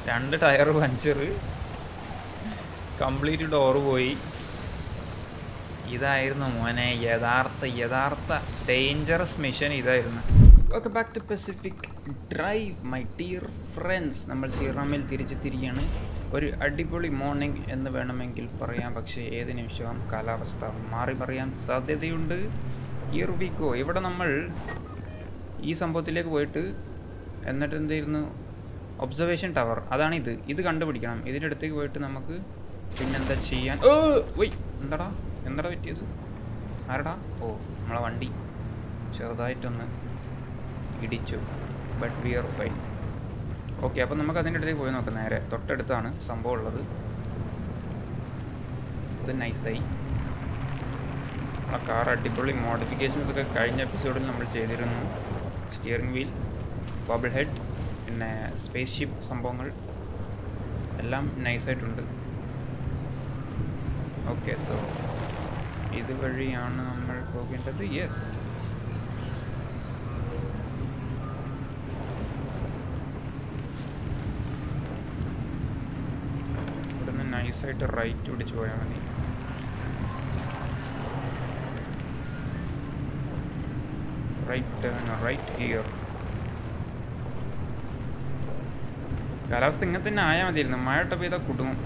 രണ്ട് tyre puncture complete door പോയി ഇതായിരുന്നു മോനെ യഥാർത്ഥ യഥാർത്ഥ ഡേഞ്ചറസ് മിഷൻ ഇതായിരുന്നു okay back to Pacific drive my dear friends നമ്മൾ ശ്രീറാമിൽ തിരിച്ചെത്തിരിക്കുകയാണ് ഒരു അടിപൊളി മോർണിംഗ് എന്ന് വേണമെങ്കിൽ പറയാം പക്ഷേ ഏത് നിമിഷവും കാലാവസ്ഥ മാറി മറിയാൻ സാധ്യതയുണ്ട് ഹിയർ വി ഗോ ഇവിടെ നമ്മൾ ഈ സംഭവത്തിലേക്ക് പോയിട്ട് എന്നിട്ട് എന്തായിരുന്നു ഒബ്സർവേഷൻ ടവർ അതാണ് ഇത് ഇത് കണ്ടുപിടിക്കണം ഇതിൻ്റെ അടുത്തേക്ക് പോയിട്ട് നമുക്ക് പിന്നെന്താ ചെയ്യാൻ ഓ വൈ എന്താടാ എന്താടാ പറ്റിയത് ആരടാ ഓ നമ്മളെ വണ്ടി ചെറുതായിട്ടൊന്ന് ഇടിച്ചു but we are fine okay അപ്പം നമുക്ക് അതിൻ്റെ അടുത്തേക്ക് പോയി നോക്കാം നേരെ തൊട്ടടുത്താണ് സംഭവം ഉള്ളത് ഇത് നൈസായി ആ കാർ അടിപൊളി മോഡിഫിക്കേഷൻസ് ഒക്കെ കഴിഞ്ഞ എപ്പിസോഡിൽ നമ്മൾ ചെയ്തിരുന്നു സ്റ്റിയറിംഗ് വീൽ ബബിൾ ഹെഡ് പിന്നെ സ്പേസ് ഷിപ്പ് സംഭവങ്ങൾ എല്ലാം നൈസായിട്ടുണ്ട് ഓക്കെ സോ ഇതുവഴിയാണ് നമ്മൾ പോകേണ്ടത് യെസ് ഇവിടുന്ന് നൈസായിട്ട് റൈറ്റ് പിടിച്ച് പോയാൽ മതി റൈറ്റ് ടേൺ റൈറ്റ് ഹിയർ കാലാവസ്ഥ ഇങ്ങനെ തന്നെ ആയാൽ മതിയായിരുന്നു മഴ പെയ്താൽ കുടുങ്ങും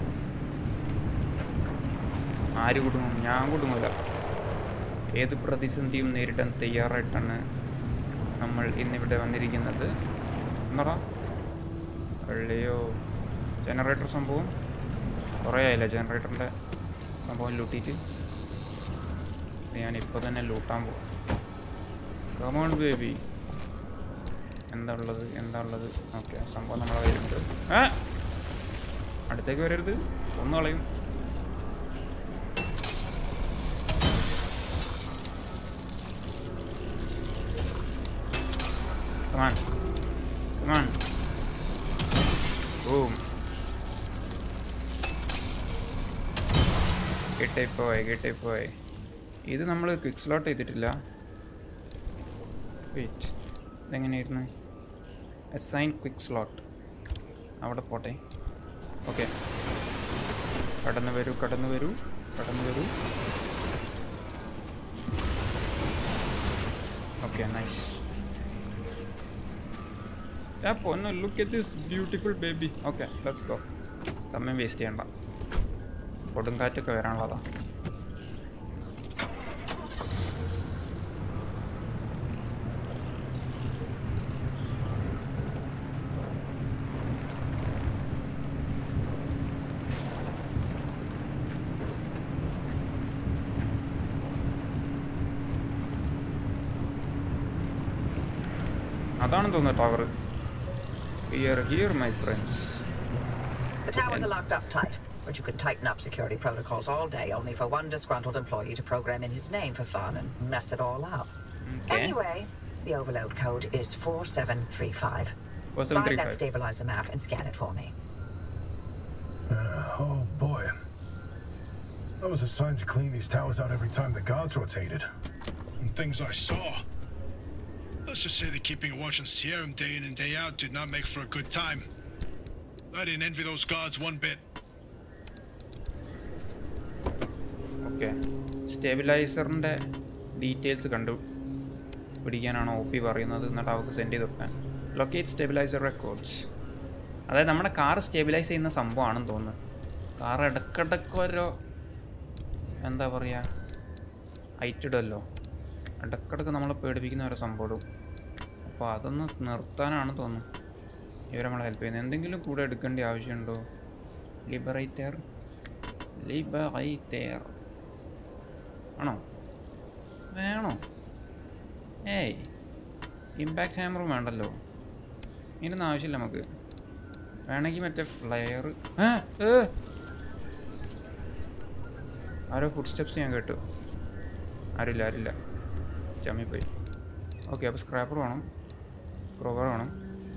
ആര് കുടുങ്ങും ഞാൻ കുടുങ്ങൂല ഏത് പ്രതിസന്ധിയും നേരിടാൻ തയ്യാറായിട്ടാണ് നമ്മൾ ഇന്നിവിടെ വന്നിരിക്കുന്നത് എന്നടാ പള്ളിയോ ജനറേറ്റർ സംഭവം കുറേ ആയില്ല ജനറേറ്ററിൻ്റെ സംഭവം ലൂട്ടിയിട്ട് ഞാൻ ഇപ്പോൾ തന്നെ ലൂട്ടാൻ പോകും കമോൺ ബേബി എന്താ ഉള്ളത് എന്താ ഉള്ളത് ഓക്കെ സംഭവം നമ്മളെ കയ്യിലുണ്ട് ഏ അടുത്തേക്ക് വരരുത് ഒന്ന് കളയും Come on. Come on. Boom. കിട്ടിപ്പോയി കിട്ടിപ്പോയി ഇത് നമ്മൾ ക്വിക്ക് സ്ലോട്ട് ചെയ്തിട്ടില്ല വെയിറ്റ് ഇതെങ്ങനെയായിരുന്നു അസൈൻ ക്വിക്ക് സ്ലോട്ട് അവിടെ പോട്ടെ ഓക്കെ കടന്നു വരൂ കടന്നു വരൂ കടന്നു വരൂ ഓക്കെ നൈസ് ആ പൊന്നു look at this beautiful baby okay let's go സമയം വേസ്റ്റ് ചെയ്യണ്ട കൊടുങ്കാറ്റൊക്കെ വരാനുള്ളതാ അതാണ് തോന്നുന്നത് tower here here my friends The towers are locked up tight, but you can tighten up security protocols all day only for one disgruntled employee to program in his name for fun and mess it all up. Okay. Anyway, the overload code is 4735. Four seven three Find that five. stabilizer map and scan it for me. Uh, oh boy. I was assigned to clean these towers out every time the guards rotated. And things I saw. Let's just say that keeping a watch on Sierra day in and day out did not make for a good time. I didn't envy those guards one bit. Okay സ്റ്റെബിലൈസറിൻ്റെ details കണ്ടു പിടിക്കാനാണ് O P പറയുന്നത് എന്നിട്ട് അവർക്ക് send ചെയ്ത് കൊടുക്കാൻ locate stabiliser records അതായത് നമ്മുടെ കാർ സ്റ്റെബിലൈസ് ചെയ്യുന്ന സംഭവമാണെന്ന് തോന്നുന്നു കാർ ഇടക്കിടക്ക് ഓരോ എന്താ പറയുക ഹൈറ്റിടല്ലോ ഇടക്കിടക്ക് നമ്മളെ പേടിപ്പിക്കുന്ന ഓരോ സംഭവം അപ്പോൾ അതൊന്ന് നിർത്താനാണ് തോന്നുന്നു ഇവർ നമ്മളെ ഹെൽപ്പ് ചെയ്യുന്നത് എന്തെങ്കിലും കൂടെ എടുക്കേണ്ട ആവശ്യമുണ്ടോ ലിബറൈറ്റർ ലിബറൈറ്റർ ആണോ വേണോ ഏയ് ഇമ്പാക്റ്റ് ഹാമറും വേണ്ടല്ലോ ഇതിനൊന്നും ആവശ്യമില്ല നമുക്ക് വേണമെങ്കിൽ മറ്റേ ഫ്ലയർ ആരോ ഫുഡ് സ്റ്റെപ്സ് ഞാൻ കേട്ടു ആരില്ല ആരില്ല ചമ്മിപ്പോയി ഓക്കെ അപ്പോൾ സ്ക്രാപ്പർ വേണം ക്രോവർ വേണം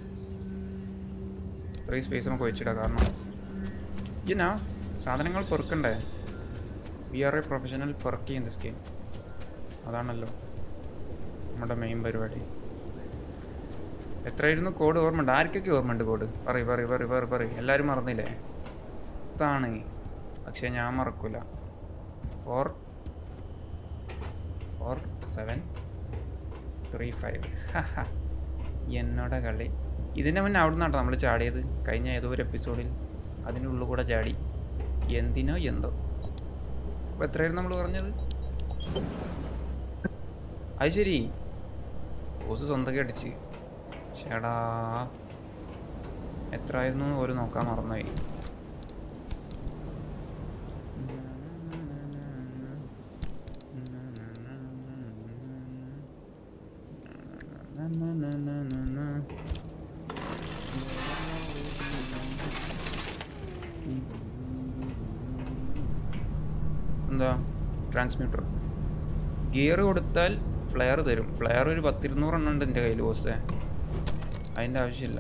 ഇത്രയും സ്പേസ് നമുക്ക് വെച്ചിടാം കാരണം ഇന്നാ സാധനങ്ങൾ പെറുക്കണ്ടേ we are a professional perky in this game അതാണല്ലോ നമ്മുടെ മെയിൻ പരിപാടി എത്രയായിരുന്നു കോഡ് ഓർമ്മയുണ്ട് ആർക്കൊക്കെ ഓർമ്മയുണ്ട് കോഡ് പറയ് പറയ് പറയ് പറയ് പറയ് എല്ലാവരും മറന്നില്ലേ ഇതാണ് പക്ഷെ ഞാൻ മറക്കൂല four four seven three five എന്നോட കളി ഇതിൻ്റെ മുന്നേ അവിടെ നിന്നാട്ടോ നമ്മൾ ചാടിയത് കഴിഞ്ഞ ഏതോ ഒരു എപ്പിസോഡിൽ അതിൻ്റെ ഉള്ളിൽ കൂടെ ചാടി എന്തിനോ എന്തോ അപ്പോൾ എത്രയായിരുന്നു നമ്മൾ പറഞ്ഞത് അത് ശരി ബോസ് സ്വന്തമൊക്കെ അടിച്ച് ചേടാ എത്ര ആയിരുന്നു എന്ന് പോലും നോക്കാൻ മറന്നുപോയി എന്താ ട്രാൻസ്മിറ്റർ ഗിയർ കൊടുത്താൽ ഫ്ലെയർ തരും ഫ്ലെയർ ഒരു പത്തിരുന്നൂറെണ്ണം ഉണ്ട് എൻ്റെ കയ്യിൽ ബോസേ അതിൻ്റെ ആവശ്യമില്ല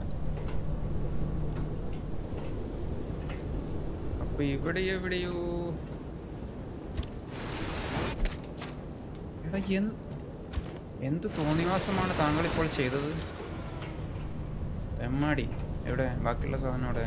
അപ്പൊ ഇവിടെ എവിടെയോ എടാ എന്ത് എന്ത് തോന്നിവാസമാണ് താങ്കൾ ഇപ്പോൾ ചെയ്തത് തെമ്മാടി എവിടെ ബാക്കിയുള്ള സാധനം എവിടെ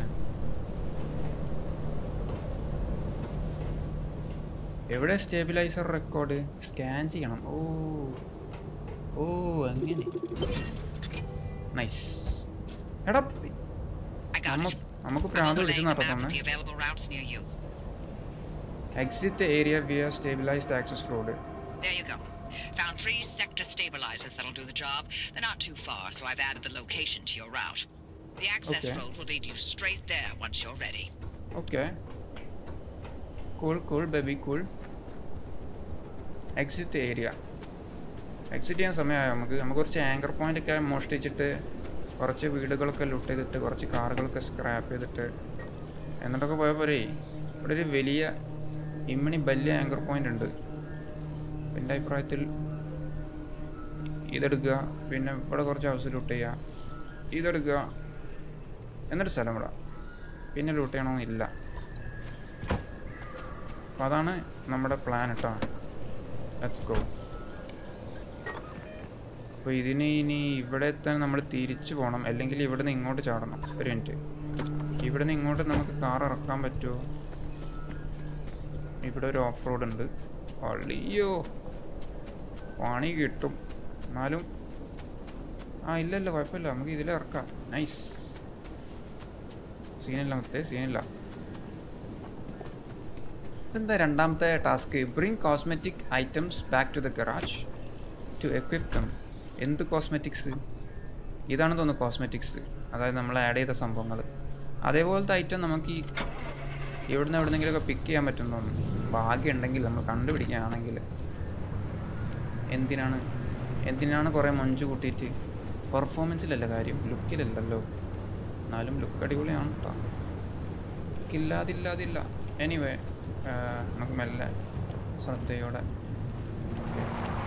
എവിടെ സ്റ്റേബിലൈസർ റെക്കോർഡ് സ്കാൻ ചെയ്യണം ഓ ഓ അങ്ങനെ നൈസ് എടാ I got നമ്മ it. നമുക്ക് I'm പ്രാന്ത് overlaying വിളിച്ച് the map നടത്തണേ with the available routes near you. Exit area via stabilised access road There you go. Found three sector stabilizers that'll do the job. They're not too far, so I've added the location to your route. The access Okay. road will lead you straight there once you're ready. Okay cool cool baby cool exit area exit ചെയ്യാൻ സമയമായി നമുക്ക് നമുക്ക് കുറച്ച് anchor point ഒക്കെ മോഷ്ടിച്ചിട്ട് കുറച്ച് വീടുകളൊക്കെ loot ചെയ്തിട്ട് കുറച്ച് കാറുകളൊക്കെ സ്ക്രാപ്പ് ചെയ്തിട്ട് എന്നിട്ടൊക്കെ പോയ പോരേ ഇവിടെ ഒരു വലിയ ഇമ്മണി വലിയ ആങ്കർ പോയിന്റ് ഉണ്ട് എൻ്റെ അഭിപ്രായത്തിൽ ഇതെടുക്കുക പിന്നെ ഇവിടെ കുറച്ച് ഹൗസ് ലൂട്ട് ചെയ്യുക ഇതെടുക്കുക എന്നിട്ട് സ്ഥലം വിടാം പിന്നെ ലൂട്ട് ചെയ്യണമെന്നില്ല അപ്പം അതാണ് നമ്മുടെ പ്ലാൻ കേട്ടോ ലെറ്റ്സ് ഗോ അപ്പോൾ ഇതിന് ഇനി ഇവിടെ എത്താൻ നമ്മൾ തിരിച്ചു പോകണം അല്ലെങ്കിൽ ഇവിടെ നിന്ന് ഇങ്ങോട്ട് ചാടണം ഒരു മിനിറ്റ് ഇവിടെ നിന്ന് ഇങ്ങോട്ട് നമുക്ക് കാർ ഇറക്കാൻ പറ്റുമോ ഇവിടെ ഒരു ഓഫ് റോഡ് ഉണ്ട് അയ്യോ പണി കിട്ടും എന്നാലും ആ ഇല്ലല്ല കുഴപ്പമില്ല നമുക്ക് ഇതിൽ ഇറക്കാം നൈസ് സീനില്ല മുത്തേ സീനില്ല എന്താ രണ്ടാമത്തെ task bring cosmetic items back to the garage to equip them എന്ത് കോസ്മെറ്റിക്സ് ഇതാണ് തോന്നുന്നു കോസ്മെറ്റിക്സ് അതായത് നമ്മൾ ആഡ് ചെയ്ത സംഭവങ്ങൾ അതേപോലത്തെ ഐറ്റം നമുക്ക് ഈ ഇവിടുന്ന് എവിടുന്നെങ്കിലുമൊക്കെ പിക്ക് ചെയ്യാൻ പറ്റും തോന്നുന്നു ഭാഗ്യം ഉണ്ടെങ്കിൽ നമ്മൾ കണ്ടുപിടിക്കുകയാണെങ്കിൽ എന്തിനാണ് എന്തിനാണ് കുറേ മൊഞ്ച് കൂട്ടിയിട്ട് പെർഫോമൻസിലല്ല കാര്യം ലുക്കിലല്ലല്ലോ എന്നാലും ലുക്ക് അടിപൊളിയാണ് കേട്ടോ ലുക്കില്ലാതില്ലാതില്ല എനിവേ നമുക്ക് മെല്ലെ ശ്രദ്ധയോടെ ഓക്കെ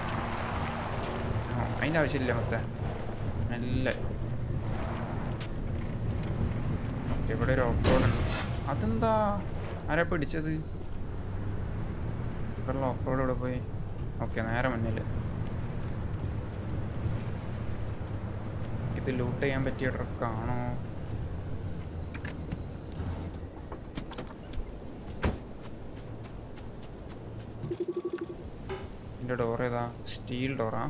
ആ അതിൻ്റെ ആവശ്യമില്ല മൊത്തം മെല്ലെ ഓക്കെ ഇവിടെ ഒരു ഓഫ് റോഡ് ഉണ്ട് അതെന്താ ആരാ പിടിച്ചത് ഇവിടെയുള്ള ഓഫ് റോഡ് ഇവിടെ പോയി ഓക്കെ നേരെ മുന്നിൽ ഇത് ലൂട്ട് ചെയ്യാൻ പറ്റിയ ട്രക്കാണോ ഇതിൻ്റെ ഡോർ ഏതാ സ്റ്റീൽ ഡോറാ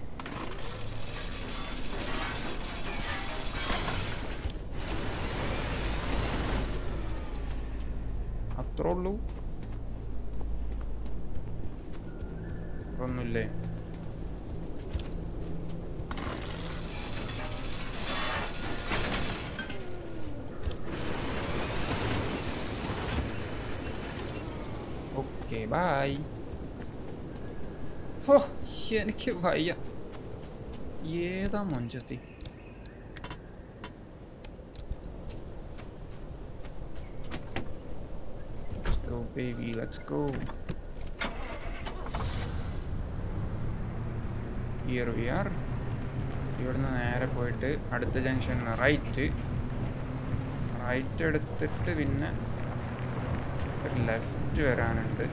അത്രേ ഉള്ളൂ ഒന്നുമില്ലേ ഓക്കെ ബായ് ഓ എനിക്ക് വയ്യ ഏതാ മൊഞ്ചത്തി Let's go, baby. Let's go. Here we are. ഇവിടുന്ന് നേരെ പോയിട്ട് അടുത്ത ജംഗ്ഷനിൽ റൈറ്റ് റൈറ്റ് എടുത്തിട്ട് പിന്നെ ഒരു ലെഫ്റ്റ് വരാനുണ്ട്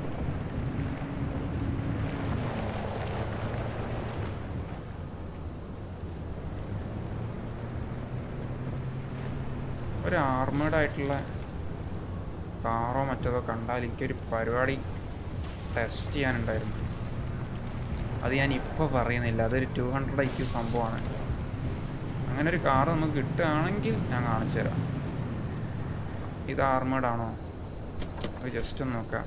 ഒരു ആർമേഡ് ആയിട്ടുള്ള കാറോ മറ്റേതോ കണ്ടാൽ എനിക്കൊരു പരിപാടി ടെസ്റ്റ് ചെയ്യാനുണ്ടായിരുന്നു അത് ഞാൻ ഇപ്പോൾ പറയുന്നില്ല അതൊരു ടു ഹൺഡ്രഡ് ഐക്യു സംഭവമാണ് അങ്ങനെ ഒരു കാർ നമുക്ക് കിട്ടുകയാണെങ്കിൽ ഞാൻ കാണിച്ചു തരാം ഇത് ആർമേഡ് ആണോ അത് ജസ്റ്റ് ഒന്ന് നോക്കാം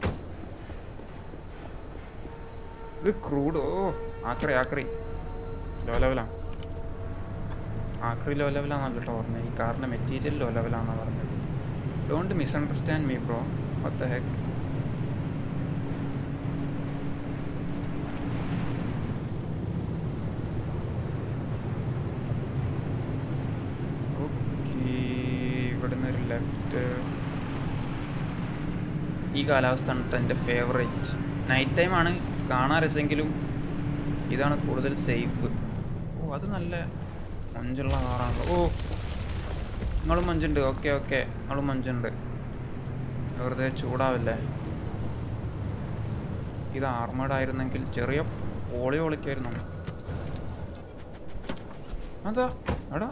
ഇത് ക്രൂഡ് ഓ ആക്രി ആക്രി ലോ ലെവലാണ് ആക്രി ലോ ലെവലാണെന്ന് കേട്ടോ പറഞ്ഞത് ഈ കാറിൻ്റെ മെറ്റീരിയൽ ലോ ലെവലാണെന്നാണ് പറഞ്ഞത് don't misunderstand me bro what the heck ഇവിടുന്ന് ഒരു ലെഫ്റ്റ് ഈ കാലാവസ്ഥ ആണ് ട്ടോ എൻ്റെ ഫേവറേറ്റ് നൈറ്റ് ടൈമാണ് കാണാൻ രസമെങ്കിലും ഇതാണ് കൂടുതൽ സേഫ് ഓ അത് നല്ല മഞ്ചുള്ള കാറാണല്ലോ ഓ നിങ്ങളും മഞ്ചുണ്ട് ഓക്കെ ഓക്കെ നിങ്ങളും മഞ്ചുണ്ട് വെറുതെ ചൂടാവില്ലേ ഇത് ആർമേഡ് ആയിരുന്നെങ്കിൽ ചെറിയ ഓളി ഒളിക്കായിരുന്നു അതാ എടാ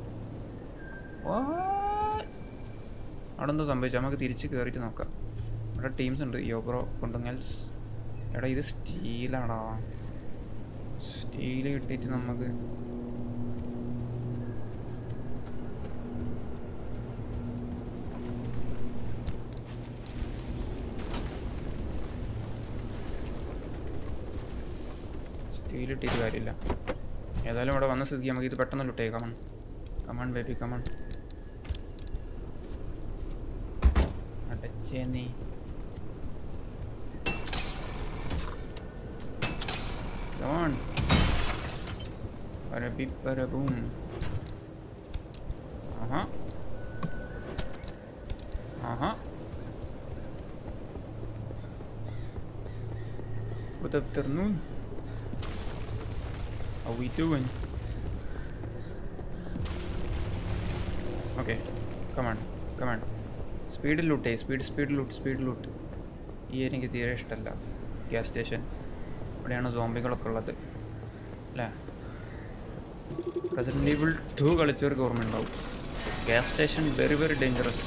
What? അവിടെ എന്തോ സംഭവിച്ചു നമുക്ക് തിരിച്ച് കയറിയിട്ട് നോക്കാം ഇവിടെ ടീംസ് ഉണ്ട് യോബ്രോ കൊണ്ടുങ്ങൽസ് എടാ ഇത് സ്റ്റീലാടാ സ്റ്റീല് കിട്ടിയിട്ട് നമുക്ക് സ്റ്റീൽ ഇട്ടിട്ട് കാര്യമില്ല ഏതായാലും ഇവിടെ വന്ന സ്ഥിതിക്ക് നമുക്ക് ഇത് പെട്ടെന്ന് ലുട്ടേ കമൺ കമൺ ബേബി കമൺ അടച്ചേ നീ come on പരബി പരബൂം Aaha Aaha Good afternoon. How we doing? Okay come on come on സ്പീഡിൽ ലൂട്ടേ speed speed loot speed loot ഈ എനിക്ക് തീരെ ഇഷ്ടമല്ല ഗ്യാസ് സ്റ്റേഷൻ ഇവിടെയാണ് സോംബികളൊക്കെ ഉള്ളത് അല്ലേ റെസിഡൻറ്റ് ഈവിൾ ടു കളിച്ചവർക്ക് ഓർമ്മ ഉണ്ടാവും gas station very very dangerous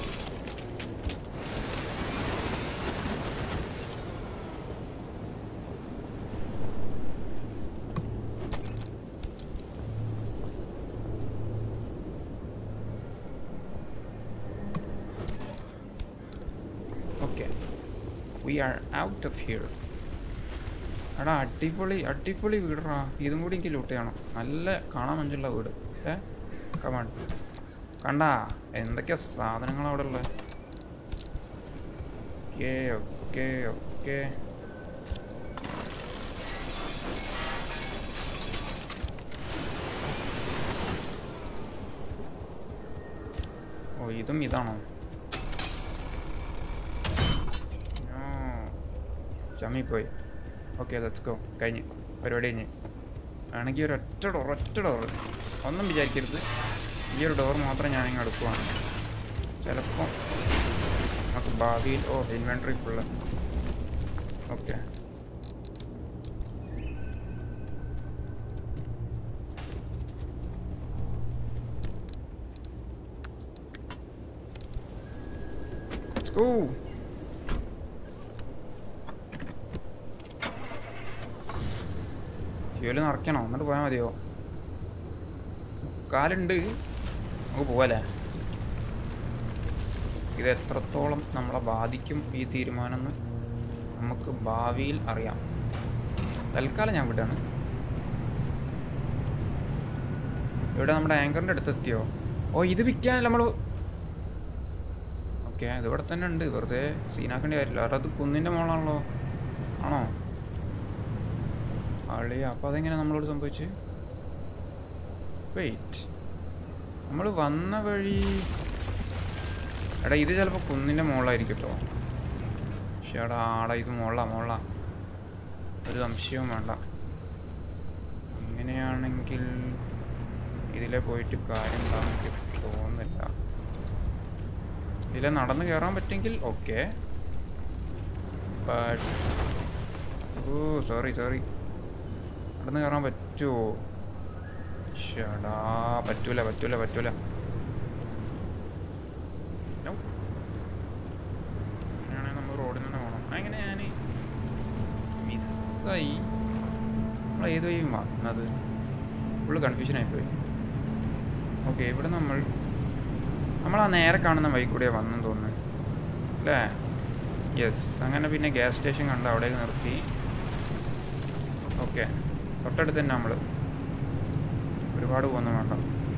okay we are out of here എടാ അടിപൊളി അടിപൊളി വീടാ ഇതും കൂടി എനിക്ക് ലൂട്ട് ചെയ്യണം നല്ല കാണാൻ മഞ്ചുള്ള വീട് ഏ കമാൺ കണ്ടാ എന്തൊക്കെയാ സാധനങ്ങൾ അവിടെ ഉള്ളത് ഓക്കെ ഓക്കെ ഓക്കെ ഓ ഇതും ഇതാണോ ചമ്മിപ്പോയി ഓക്കെ ലെറ്റ്സ് ഗോ കഴിഞ്ഞ് പരിപാടി കഴിഞ്ഞ് വേണമെങ്കിൽ ഒരു ഒറ്റ ഡോർ ഒറ്റ ഡോർ ഒന്നും വിചാരിക്കരുത് ഈ ഒരു ഡോർ മാത്രം ഞാനിങ്ങ് അടുക്കുവാണ് ചിലപ്പോൾ നമുക്ക് ഭാവിയിൽ oh inventory full okay Let's go. Fuel നിറയ്ക്കണോ എന്നിട്ട് പോയാൽ മതിയോ കാലുണ്ട് നമുക്ക് പോവാലേ ഇത് എത്രത്തോളം നമ്മളെ ബാധിക്കും ഈ തീരുമാനം എന്ന് നമുക്ക് ഭാവിയിൽ അറിയാം തൽക്കാലം ഞാൻ വിടാണ് ഇവിടെ നമ്മുടെ ആങ്കറിൻ്റെ അടുത്ത് എത്തിയോ ഓ ഇത് വിൽക്കാനല്ല നമ്മൾ ഓക്കെ ഇത് ഇവിടെ തന്നെ ഉണ്ട് വെറുതെ സീനാക്കേണ്ടി കാര്യമില്ല കാരണം അത് കുന്നിൻ്റെ മുകളാണല്ലോ ആണോ ആളി അപ്പോൾ അതെങ്ങനെ നമ്മളോട് സംഭവിച്ച് വെയിറ്റ് നമ്മൾ വന്ന വഴി എടാ ഇത് ചിലപ്പോൾ കുന്നിൻ്റെ മുകളിലായിരിക്കും കേട്ടോ പക്ഷേ എടാ ആടാ ഇത് മുകളിലാ മുകളിലാ ഒരു സംശയവും വേണ്ട അങ്ങനെയാണെങ്കിൽ ഇതിലെ പോയിട്ട് കാര്യം എന്താണെന്ന് എനിക്ക് തോന്നുന്നില്ല ഇതിലെ നടന്ന് കയറാൻ പറ്റുമെങ്കിൽ okay but oh sorry sorry നടന്ന് കയറാൻ പറ്റുമോ ഷടാ പറ്റൂല പറ്റൂല പറ്റൂല മിസ്സായി നമ്മൾ ഏത് വഴിയും വന്നത് ഫുള്ള് കൺഫ്യൂഷൻ ആയിപ്പോയി ഓക്കെ ഇവിടെ നമ്മൾ നമ്മൾ ആ നേരെ കാണുന്ന വഴി കൂടെ വന്നെന്ന് തോന്നുന്നു അല്ലേ യെസ് അങ്ങനെ പിന്നെ ഗ്യാസ് സ്റ്റേഷൻ കണ്ട് അവിടേക്ക് നിർത്തി ഓക്കെ തൊട്ടടുത്ത് തന്നെ നമ്മൾ ഒരുപാട് പോകുന്ന വേണ്ട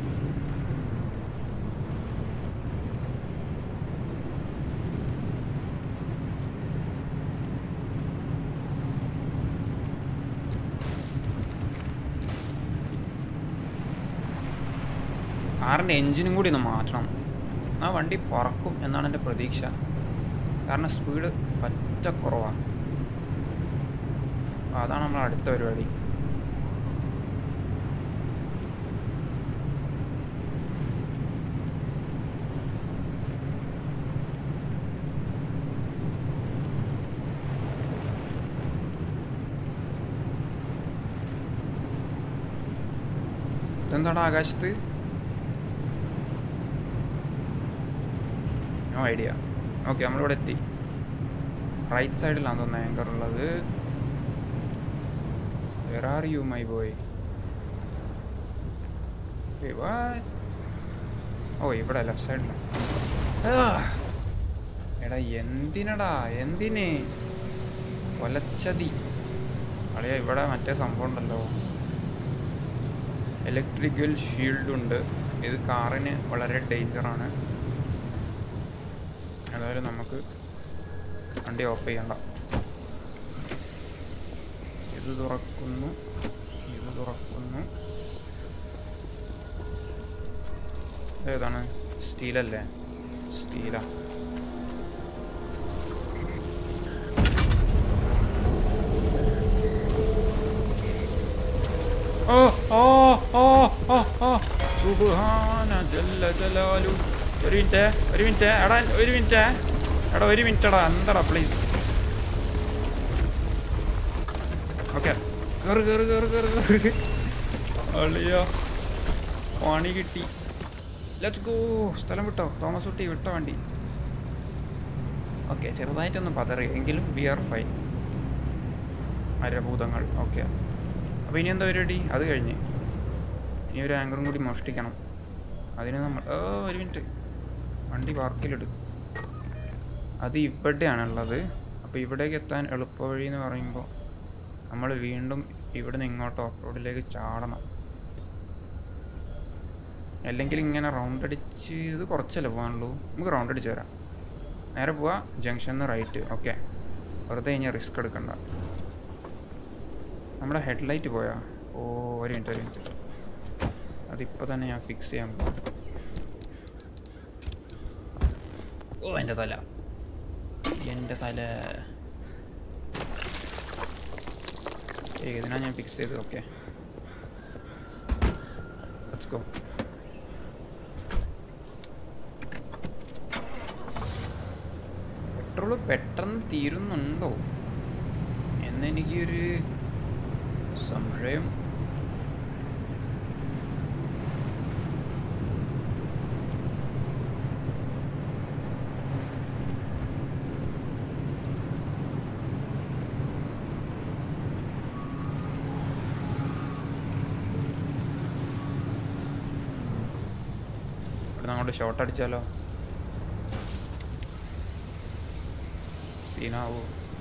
കാറിൻ്റെ എൻജിനും കൂടി ഒന്ന് മാറ്റണം ആ വണ്ടി പറക്കും എന്നാണ് എൻ്റെ പ്രതീക്ഷ കാരണം സ്പീഡ് പറ്റ കുറവാണ് അപ്പോൾ അതാണ് നമ്മൾ അടുത്ത പരിപാടി ഇതെന്താടാ ആകാശത്ത് നോ ഐഡിയ ഓക്കെ നമ്മളിവിടെ എത്തി റൈറ്റ് സൈഡിലാണ് തോന്നുന്നത് ആങ്കർ ഉള്ളത് where are you my boy oh ഇവിടെ ലെഫ്റ്റ് സൈഡിലാണ് എടാ എന്തിനടാ എന്തിന് കൊലച്ചതി അളിയ ഇവിടെ മറ്റേ സംഭവം ഉണ്ടല്ലോ ഇലക്ട്രിക്കൽ ഷീൽഡ് ഉണ്ട് ഇത് കാറിന് വളരെ ഡേഞ്ചറാണ് ഏതായാലും നമുക്ക് വണ്ടി ഓഫ് ചെയ്യണ്ട ഇത് തുറക്കുന്നു ഇത് തുറക്കുന്നു ഏതാണ് സ്റ്റീലല്ലേ സ്റ്റീലാ ഓ ഓ ഓ ഓ ഓ സുബ്ഹാന ജല്ല ജലാലു ഒരു മിനിറ്റ് ഒരു മിനിറ്റ് എടാ ഒരു മിനിറ്റ് എടാ ഒരു മിനിറ്റ് എടാ എന്താടാ പ്ലീസ് ഓക്കെ കയറ് കയറ് കയറ് കയറ് കയറ് അളിയോ പണി കിട്ടി ലെറ്റ്സ് ഗോ സ്ഥലം വിട്ടോ തോമസ് കുട്ടി വിട്ടോ വണ്ടി ഓക്കെ ചെറുതായിട്ടൊന്ന് പതറി എങ്കിലും വി ആർ ഫൈൻ മരഭൂതങ്ങൾ ഓക്കെ അപ്പോൾ ഇനി എന്താ പരിപാടി അത് കഴിഞ്ഞ് ഇനി ഒരു ആങ്കറും കൂടി മോഷ്ടിക്കണം അതിന് നമ്മൾ ഓ ഒരു മിനിറ്റ് വണ്ടി പാർക്കിലിടും അത് ഇവിടെയാണുള്ളത് അപ്പോൾ ഇവിടേക്ക് എത്താൻ എളുപ്പവഴി എന്ന് പറയുമ്പോൾ നമ്മൾ വീണ്ടും ഇവിടെ നിന്ന് ഇങ്ങോട്ട് ഓഫ് റോഡിലേക്ക് ചാടണം അല്ലെങ്കിൽ ഇങ്ങനെ റൗണ്ട് അടിച്ച് ഇത് കുറച്ചല്ലേ പോകാനുള്ളൂ നമുക്ക് റൗണ്ട് അടിച്ച് വരാം നേരെ പോവാ ജംഗ്ഷനിൽ റൈറ്റ് ഓക്കെ വെറുതെ കഴിഞ്ഞാൽ റിസ്ക് എടുക്കണ്ട നമ്മുടെ ഹെഡ്ലൈറ്റ് പോയാ ഓ ഒരു മിനിറ്റ് ഒരു മിനിറ്റ് അതിപ്പോൾ തന്നെ ഞാൻ ഫിക്സ് ചെയ്യാൻ പോകും ഓ എൻ്റെ തല എൻ്റെ തല ഏതിനാ ഞാൻ ഫിക്സ് ചെയ്തത് ഓക്കെ ലെറ്റ്സ് ഗോ പെട്രോള് പെട്ടെന്ന് തീരുന്നുണ്ടോ എന്നെനിക്കൊരു സംശയം ഇവിടെ അങ്ങോട്ട് ഷോട്ട് അടിച്ചാലോ സീനാവൂ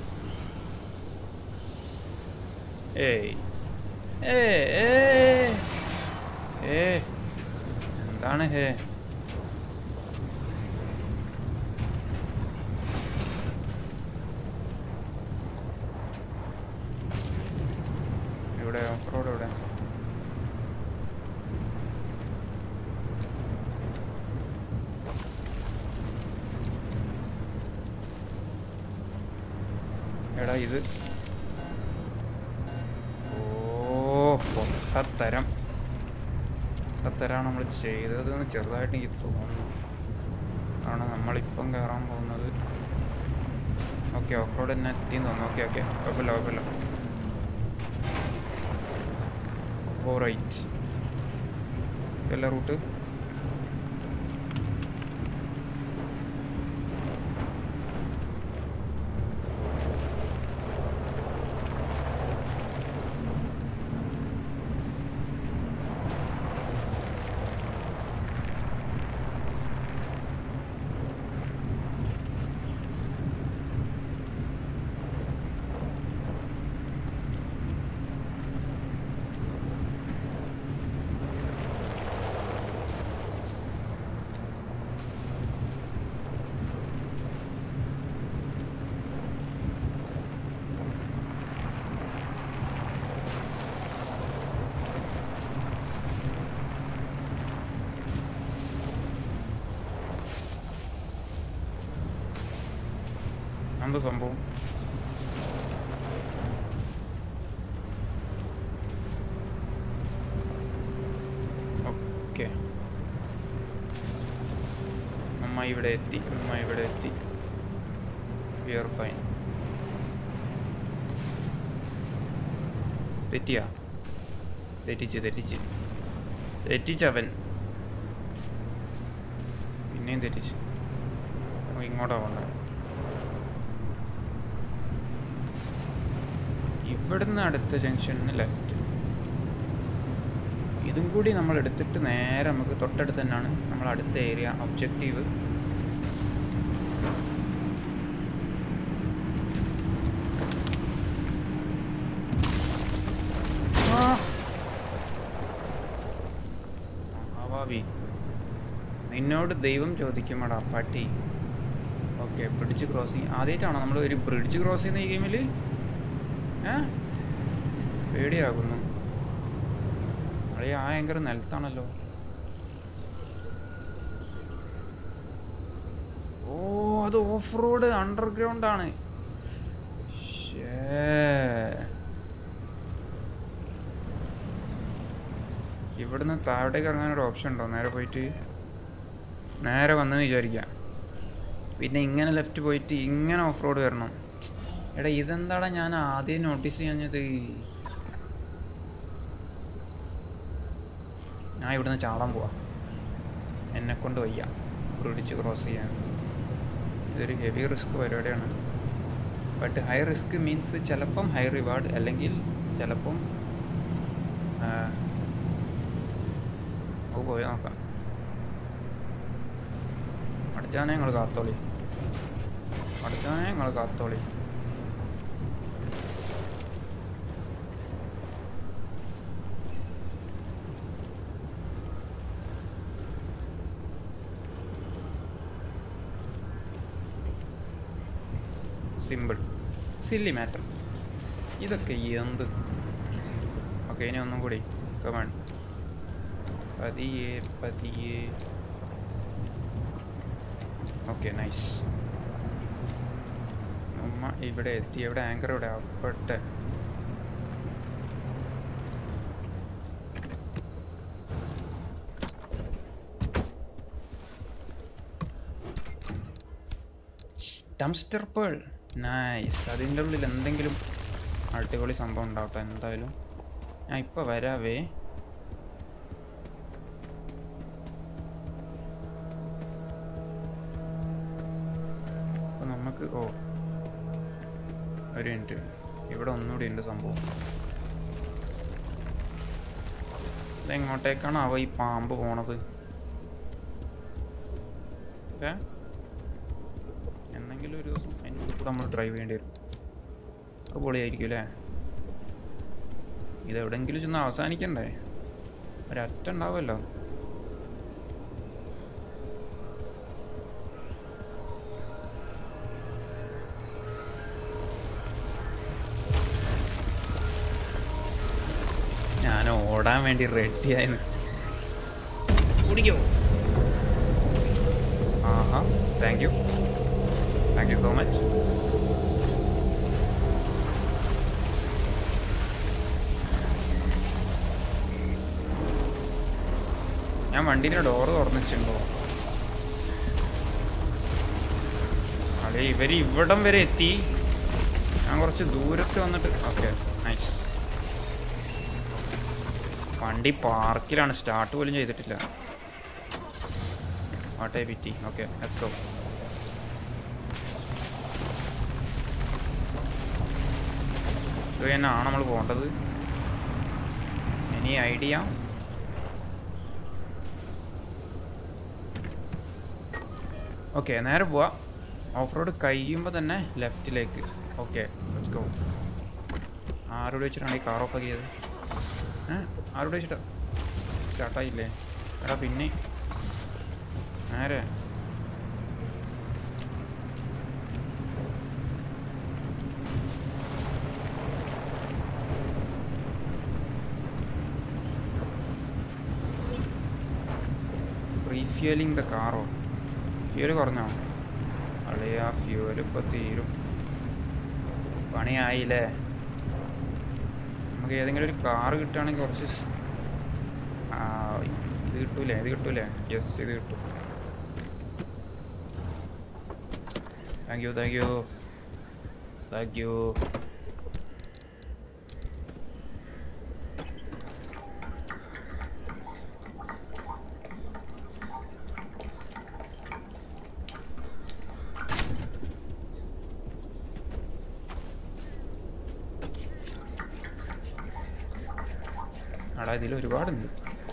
ഏയ് ഏ ഏ ഏ എന്താണ് ഹേ ഇവിടെ ഓഫ് റോഡ് ഇവിടെ എടാ ഇത് ഓ പൊട്ടത്തരം പൊട്ടത്തരാണ് നമ്മൾ ചെയ്തതെന്ന് ചെറുതായിട്ട് എനിക്ക് തോന്നുന്നു ആണ് നമ്മളിപ്പം കയറാൻ പോകുന്നത് ഓക്കെ ഓഫ് റോഡ് തന്നെ എത്തിയെന്ന് തോന്നുന്നു ഓക്കെ ഓക്കെ കുഴപ്പമില്ല കുഴപ്പമില്ല ഓ റൈറ്റ് എല്ലാ റൂട്ട് എന്താ സംഭവം ഓക്കെ അമ്മ ഇവിടെ എത്തി അമ്മ ഇവിടെ എത്തി വി ആർ ഫൈൻ തെറ്റിയാ തെറ്റിച്ച് തെറ്റിച്ച് തെറ്റിച്ചവൻ പിന്നെയും തെറ്റിച്ച് നമുക്ക് ഇങ്ങോട്ടാ പോണ്ടേ ഇവിടുന്ന് അടുത്ത ജംഗ്ഷനിന് ലെഫ്റ്റ് ഇതും കൂടി നമ്മൾ എടുത്തിട്ട് നേരെ നമുക്ക് തൊട്ടടുത്ത് തന്നെയാണ് നമ്മൾ അടുത്ത ഏരിയ ഒബ്ജക്റ്റീവ് മഹാഭാവി നിന്നോട് ദൈവം ചോദിക്കുമടാ പട്ടി ഓക്കെ ബ്രിഡ്ജ് ക്രോസിങ് ആദ്യമായിട്ടാണോ നമ്മൾ ഒരു ബ്രിഡ്ജ് ക്രോസ് ചെയ്യുന്ന ഈ ഗെയിമിൽ ഏ പേടിയാകുന്നു നമ്മളീ ആ ഭയങ്കര നിലത്താണല്ലോ ഓ അത് ഓഫ് റോഡ് അണ്ടർഗ്രൗണ്ട് ആണ് ശ്ശേ. ഇവിടുന്ന് താഴോട്ടേക്ക് ഇറങ്ങാൻ ഒരു ഓപ്ഷൻ ഉണ്ടോ നേരെ പോയിട്ട് നേരെ വന്നെന്ന് വിചാരിക്കാം പിന്നെ ഇങ്ങനെ ലെഫ്റ്റ് പോയിട്ട് ഇങ്ങനെ ഓഫ് റോഡ് വരണം എടാ ഇതെന്താടാ ഞാൻ ആദ്യം നോട്ടീസ് ചെയ്യാഞ്ഞത് ഞാൻ ഇവിടുന്ന് ചാടാൻ പോവാ എന്നെ കൊണ്ട് വയ്യ ബ്രിഡ്ജ് ക്രോസ് ചെയ്യാൻ ഇതൊരു ഹെവി റിസ്ക് പരിപാടിയാണ് ബട്ട് ഹൈ റിസ്ക് മീൻസ് ചിലപ്പം ഹൈ റിവാർഡ് അല്ലെങ്കിൽ ചിലപ്പം ആ, നമുക്ക് പോയി നോക്കാം അടിച്ചാനെ നിങ്ങൾ കാത്തോളി അടിച്ചാനെ നിങ്ങൾ കാത്തോളി സിമ്പിൾ സില്ലി മാറ്റർ ഇതൊക്കെ എന്ത് ഓക്കെ ഇനി ഒന്നും കൂടി കമാൺ പതിയെ പതിയെ ഓക്കെ നൈസ് ഉമ്മ ഇവിടെ എത്തി എവിടെ ആങ്കർ ഇവിടെ അവിടെ ഡംസ്റ്റർ പേൾ നൈസ് അതിൻ്റെ ഉള്ളിൽ എന്തെങ്കിലും അടിപൊളി സംഭവം ഉണ്ടാവട്ടെ എന്തായാലും ഞാൻ ഇപ്പോൾ വരാവേ അപ്പോൾ നമുക്ക് ഓ ഒരു മിനിറ്റ് ഇവിടെ ഒന്നുകൂടി ഉണ്ട് സംഭവം ഇതെങ്ങോട്ടേക്കാണ് അവ ഈ പാമ്പ് പോണത് ഏ എന്നെങ്കിലും ഒരു ദിവസം അതിൻ്റെ കൂടെ നമ്മൾ ഡ്രൈവ് ചെയ്യേണ്ടി വരും അത് പൊളിയായിരിക്കും അല്ലേ ഇതെവിടെങ്കിലും ചെന്ന് അവസാനിക്കണ്ടേ ഒരറ്റ ഉണ്ടാവുമല്ലോ ഞാൻ ഓടാൻ വേണ്ടി റെഡിയായിരുന്നു കുടിക്കോ ആഹാ thank you thank you so much ഞാൻ വണ്ടീൻ്റെ ഡോറ് തുറന്നു വെച്ചിട്ടുണ്ടോ അതെ ഇവർ ഇവിടം വരെ എത്തി ഞാൻ കുറച്ച് ദൂരത്ത് വന്നിട്ട് ഓക്കെ നൈസ് വണ്ടി പാർക്കിലാണ് സ്റ്റാർട്ട് പോലും ചെയ്തിട്ടില്ല what a pity okay let's go ഇത് തന്നെയാണ് നമ്മൾ പോകേണ്ടത് എനി ഐഡിയ ഓക്കെ നേരെ പോവാ ഓഫ് റോഡ് കഴിയുമ്പോൾ തന്നെ ലെഫ്റ്റിലേക്ക് ഓക്കെ ലെറ്റ്സ് ഗോ ആരോട് വെച്ചിട്ടാണ് ഈ കാർ ഓഫ് ആക്കിയത് ഏ ആരോട് വെച്ചിട്ടാ സ്റ്റാർട്ടായില്ലേ എടാ പിന്നെ നേരെ റീഫ്യൂലിംഗ് ദ കാറോ ഫ്യൂല് കുറഞ്ഞോ അളിയ ഫ്യൂല് ഇപ്പോൾ തീരും പണിയായില്ലേ നമുക്ക് ഏതെങ്കിലും ഒരു കാറ് കിട്ടുകയാണെങ്കിൽ കുറച്ച് സ്- ആ, ഇത് കിട്ടൂലേ ഇത് കിട്ടൂലേ യെസ് ഇത് കിട്ടും thank you thank you thank you അടാ ഇതിൽ ഒരുപാടുണ്ട്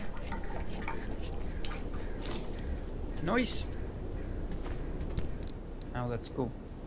നോയ്സ് Now let's go.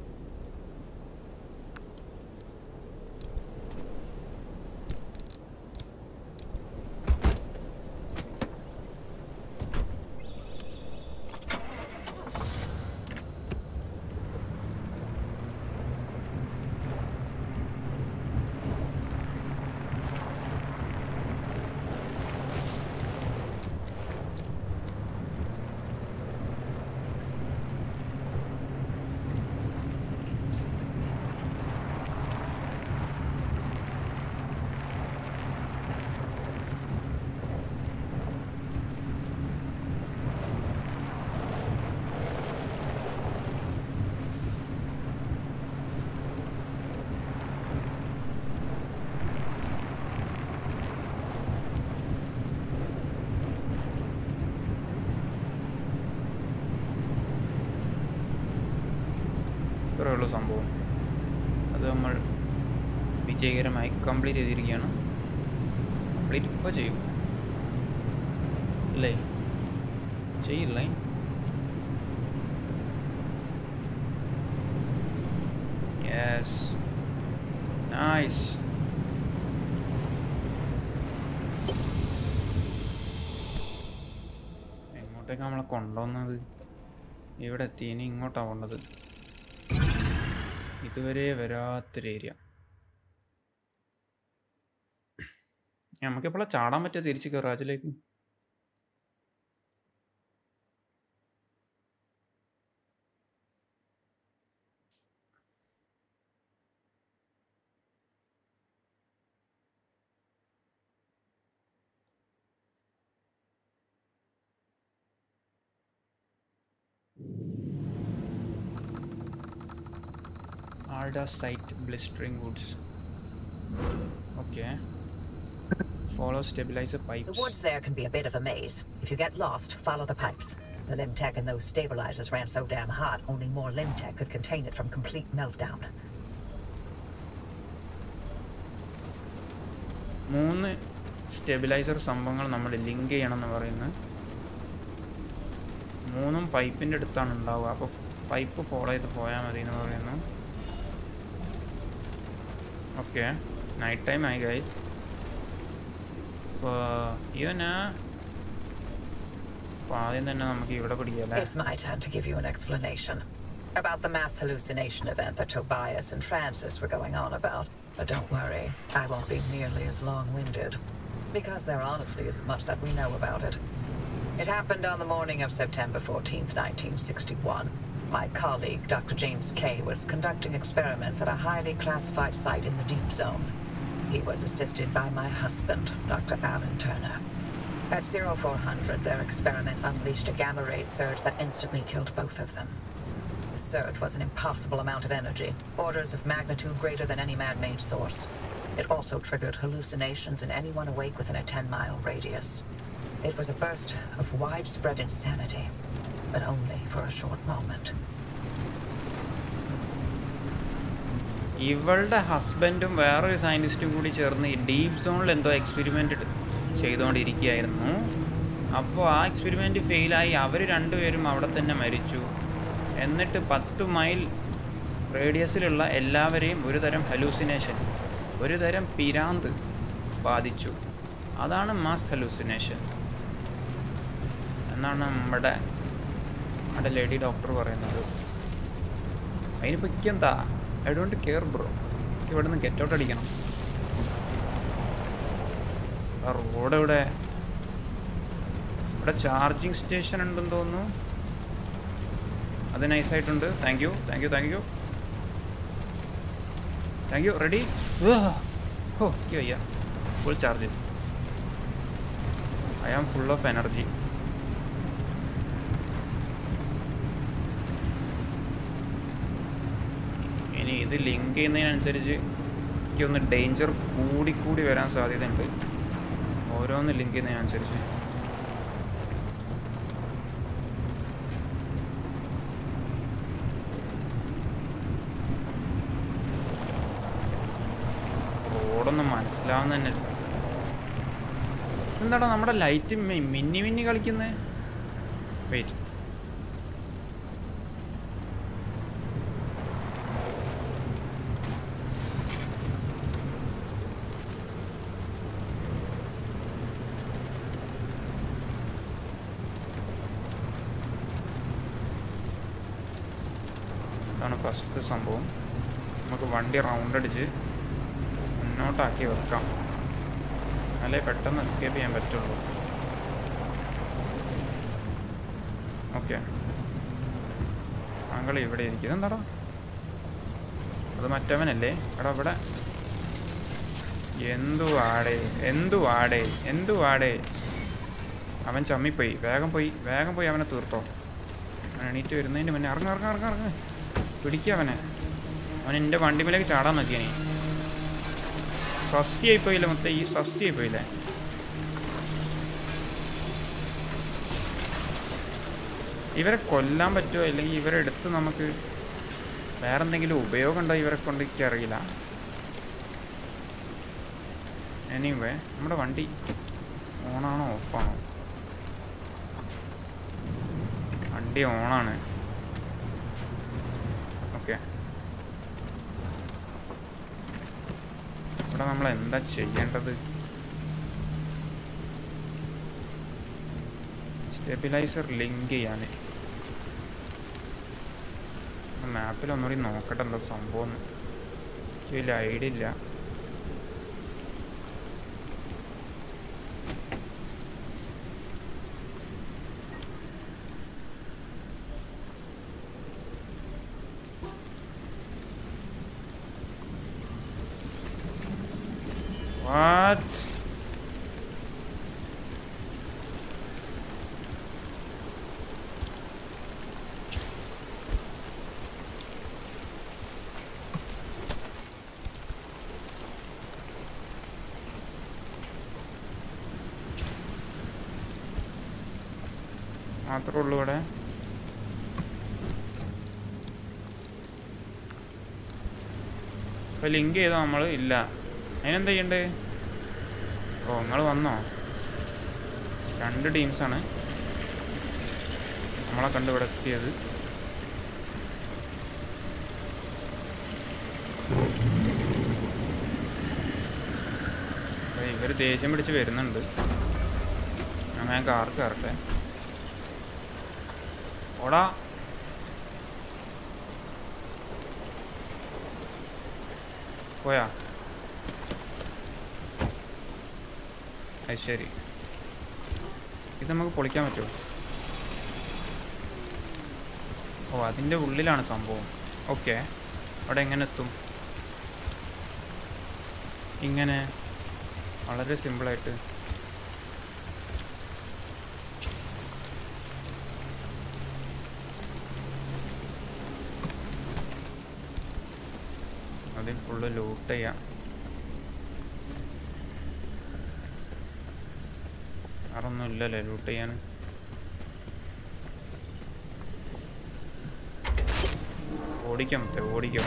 ഇത്രയേ ഉള്ളൂ സംഭവം അത് നമ്മൾ വിജയകരമായി കംപ്ലീറ്റ് ചെയ്തിരിക്കുകയാണ് കംപ്ലീറ്റ് ഇപ്പോൾ ചെയ്യും അല്ലേ ചെയ്യില്ലേ യെസ് നൈസ് എങ്ങോട്ടേക്ക് നമ്മളെ കൊണ്ടുവന്നത് ഇവിടെ എത്തി ഇനി ഇങ്ങോട്ടാണ് പോണ്ടത് ഇതുവരെ വരാത്തൊരു ഏരിയ നമുക്കെപ്പോഴാണ് ചാടാൻ പറ്റുക തിരിച്ച് ഗറാജിലേക്ക് Arda site blistering woods. Okay. Follow stabilizer The pipes. woods there can be a bit of a maze. If you get lost, follow the pipes. The Limtech in those stabilizers ran so damn hot, only more Limtech could contain it from complete meltdown. മൂന്ന് stabiliser സംഭവങ്ങൾ നമ്മൾ link ചെയ്യണം എന്ന് പറയുന്നത് മൂന്നും പൈപ്പിൻ്റെ അടുത്താണ് ഉണ്ടാവുക അപ്പോൾ പൈപ്പ് ഫോളോ ചെയ്ത് പോയാൽ മതി എന്ന് പറയുന്നു ഓക്കെ നൈറ്റ് ടൈം ആയി ഗൈസ് സോ ഇവന് അപ്പോൾ ആദ്യം തന്നെ നമുക്ക് ഇവിടെ പിടിക്കാം It's my turn to give you an explanation about the mass hallucination event that Tobias and Francis were going on about. But don't worry, I won't be nearly as long winded. Because there honestly isn't much that we know about it. It happened on the morning of September 14th, 1961. My colleague, Dr. James Kay, was conducting experiments at a highly classified site in the Deep Zone. He was assisted by my husband, Dr. Alan Turner. At 0400, their experiment unleashed a gamma ray surge that instantly killed both of them. The surge was an impossible amount of energy, orders of magnitude greater than any man made source. It also triggered hallucinations in anyone awake within a 10 mile radius. It was a burst of widespread insanity, but only for a short moment. ഇവളുടെ ഹസ്ബൻഡും വേറൊരു സയൻറ്റിസ്റ്റും കൂടി ചേർന്ന് ഈ deep സോണിൽ എന്തോ experiment ചെയ്തുകൊണ്ടിരിക്കുകയായിരുന്നു അപ്പോൾ ആ എക്സ്പെരിമെൻ്റ് ഫെയിലായി അവർ രണ്ടുപേരും അവിടെ തന്നെ മരിച്ചു എന്നിട്ട് പത്ത് മൈൽ റേഡിയസിലുള്ള എല്ലാവരെയും ഒരു തരം ഹലൂസിനേഷൻ ഒരു തരം പിരാന്ത് ബാധിച്ചു അതാണ് മാസ് ഹലൂസിനേഷൻ എന്നാണ് നമ്മുടെ നമ്മുടെ ലേഡി ഡോക്ടർ പറയുന്നത് അതിനിപ്പോൾ എന്താ ഐ ഡോണ്ട് കെയർ ബ്രോ എനിക്ക് ഇവിടെ നിന്ന് ഗെറ്റ് ഔട്ട് അടിക്കണം ആ റോഡ് ഇവിടെ ഇവിടെ ചാർജിങ് സ്റ്റേഷൻ ഉണ്ടെന്ന് തോന്നുന്നു അത് നൈസായിട്ടുണ്ട് thank you thank you thank you thank you ready ഓ എനിക്ക് വയ്യ full charge I am full of energy ഇനി ഇത് ലിങ്ക് ചെയ്യുന്നതിനനുസരിച്ച് എനിക്കൊന്ന് ഡേഞ്ചർ കൂടിക്കൂടി വരാൻ സാധ്യതയുണ്ട് ഓരോന്ന് ലിങ്ക് ചെയ്യുന്നതിനനുസരിച്ച് റോഡൊന്നും മനസ്സിലാവുന്ന തന്നെ എന്താടാ നമ്മുടെ ലൈറ്റ് മിന്നി മിന്നി കളിക്കുന്നേ വെയിറ്റ് ഇതാണ് ഫസ്റ്റത്തെ സംഭവം നമുക്ക് വണ്ടി റൗണ്ട് അടിച്ച് മുന്നോട്ടാക്കി വെക്കാം അല്ലേ പെട്ടെന്ന് എസ്കേപ്പ് ചെയ്യാൻ പറ്റുള്ളൂ ഓക്കെ താങ്കൾ ഇവിടെ ഇരിക്കും ഇതെന്താടാ അത് മറ്റവനല്ലേ എടാ ഇവിടെ എന്തു ആടേ എന്തു ആടേ എന്തു ആടേ അവൻ ചമ്മിപ്പോയി വേഗം പോയി വേഗം പോയി അവനെ തീർത്തോ അവൻ എണീറ്റ് വരുന്നതിന് മുന്നേ ഇറങ്ങ ഇറങ്ങ ഇറങ്ങ ഇറങ്ങ പിടിക്കുക അവനെ അവൻ എൻ്റെ വണ്ടിമേലേക്ക് ചാടാൻ നോക്കിയനെ സസ്യായി പോയില്ലേ മൊത്തം ഈ സസ്യായി പോയില്ലേ ഇവരെ കൊല്ലാൻ പറ്റുമോ അല്ലെങ്കിൽ ഇവരെ എടുത്ത് നമുക്ക് വേറെന്തെങ്കിലും ഉപയോഗം ഉണ്ടോ ഇവരെ കൊണ്ട് എനിക്കറിയില്ല എനിവേ നമ്മുടെ വണ്ടി ഓണാണോ ഓഫാണോ വണ്ടി ഓണാണ് ഓക്കെ ഇവിടെ നമ്മൾ എന്താ ചെയ്യേണ്ടത് സ്റ്റെബിലൈസർ ലിങ്ക് ചെയ്യാൻ മാപ്പിൽ ഒന്നുകൂടി നോക്കട്ടെ എന്താ സംഭവം എനിക്ക് വലിയ ഐഡിയ ഇല്ല What? മാത്രമേ ഉള്ളൂ ഇവിടെ ഇപ്പൊ ലിങ്ക് ചെയ്തോ നമ്മൾ ഇല്ല അതിനെന്താ ചെയ്യണ്ടേ ഓ നിങ്ങൾ വന്നോ രണ്ട് ടീംസാണ് നമ്മളെ കണ്ട് ഇവിടെ എത്തിയത് ഇവർ ദേഷ്യം പിടിച്ച് വരുന്നുണ്ട് ഞാൻ ഞാൻ കാർ കയറട്ടെ ഓടാ പോയാ അത് ശരി ഇത് നമുക്ക് പൊളിക്കാൻ പറ്റുമോ ഓ അതിൻ്റെ ഉള്ളിലാണ് സംഭവം ഓക്കെ അവിടെ എങ്ങനെ എത്തും ഇങ്ങനെ വളരെ സിമ്പിളായിട്ട് അതിൽ ഫുള്ള് ലൂട്ട് ചെയ്യാം വേറൊന്നും ഇല്ലല്ലേ ലൂട്ട് ചെയ്യാൻ ഓടിക്കാം മറ്റേ ഓടിക്കാം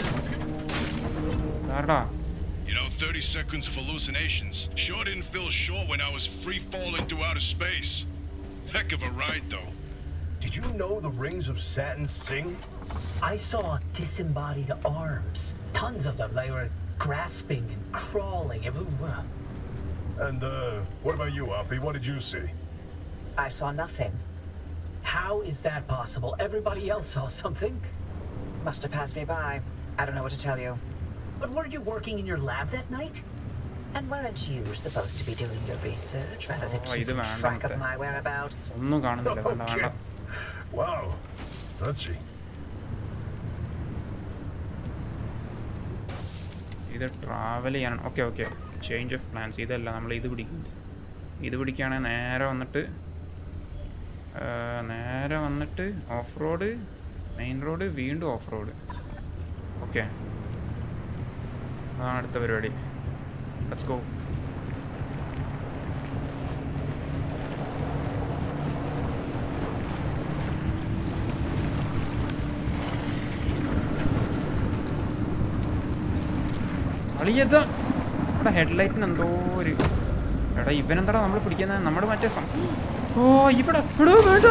ആരടാ You know, 30 seconds of hallucinations sure didn't feel short when I was free falling through outer space. Heck of a ride, though. Did you know the rings of Saturn sing? I saw disembodied arms. Tons of them. They were grasping and crawling. It was- And, uh, what about you, Oppie? What did you see? I saw nothing. How is that possible? Everybody else saw something. Must have passed me by. I don't know what to tell you. But were you working in your lab that night? And weren't you supposed to be doing your research rather than Oh, ഇത് keeping വേണ്ട track of മുത്തേ. my whereabouts? ഒന്നും കാണുന്നില്ല വേണ്ട വേണ്ട Wow. Touchy. ഇത് travel ചെയ്യാൻ okay okay change of plans ഇതല്ല നമ്മൾ ഇത് പിടിക്കും ഇത് പിടിക്കുകയാണെങ്കിൽ നേരെ വന്നിട്ട് ആ, നേരെ വന്നിട്ട് ഓഫ് റോഡ് മെയിൻ റോഡ് വീണ്ടും ഓഫ് റോഡ് ഓക്കെ അതാണ് അടുത്ത പരിപാടി ലെറ്റ്സ് ഗോ അളിയത ഇവിടെ ഹെഡ്ലൈറ്റിന് എന്തോ ഒരു എടാ ഇവനെന്താടാ നമ്മൾ പിടിക്കുന്നത് നമ്മുടെ മറ്റേ സം- ഓ ഇവിടെ എടോ വേണ്ട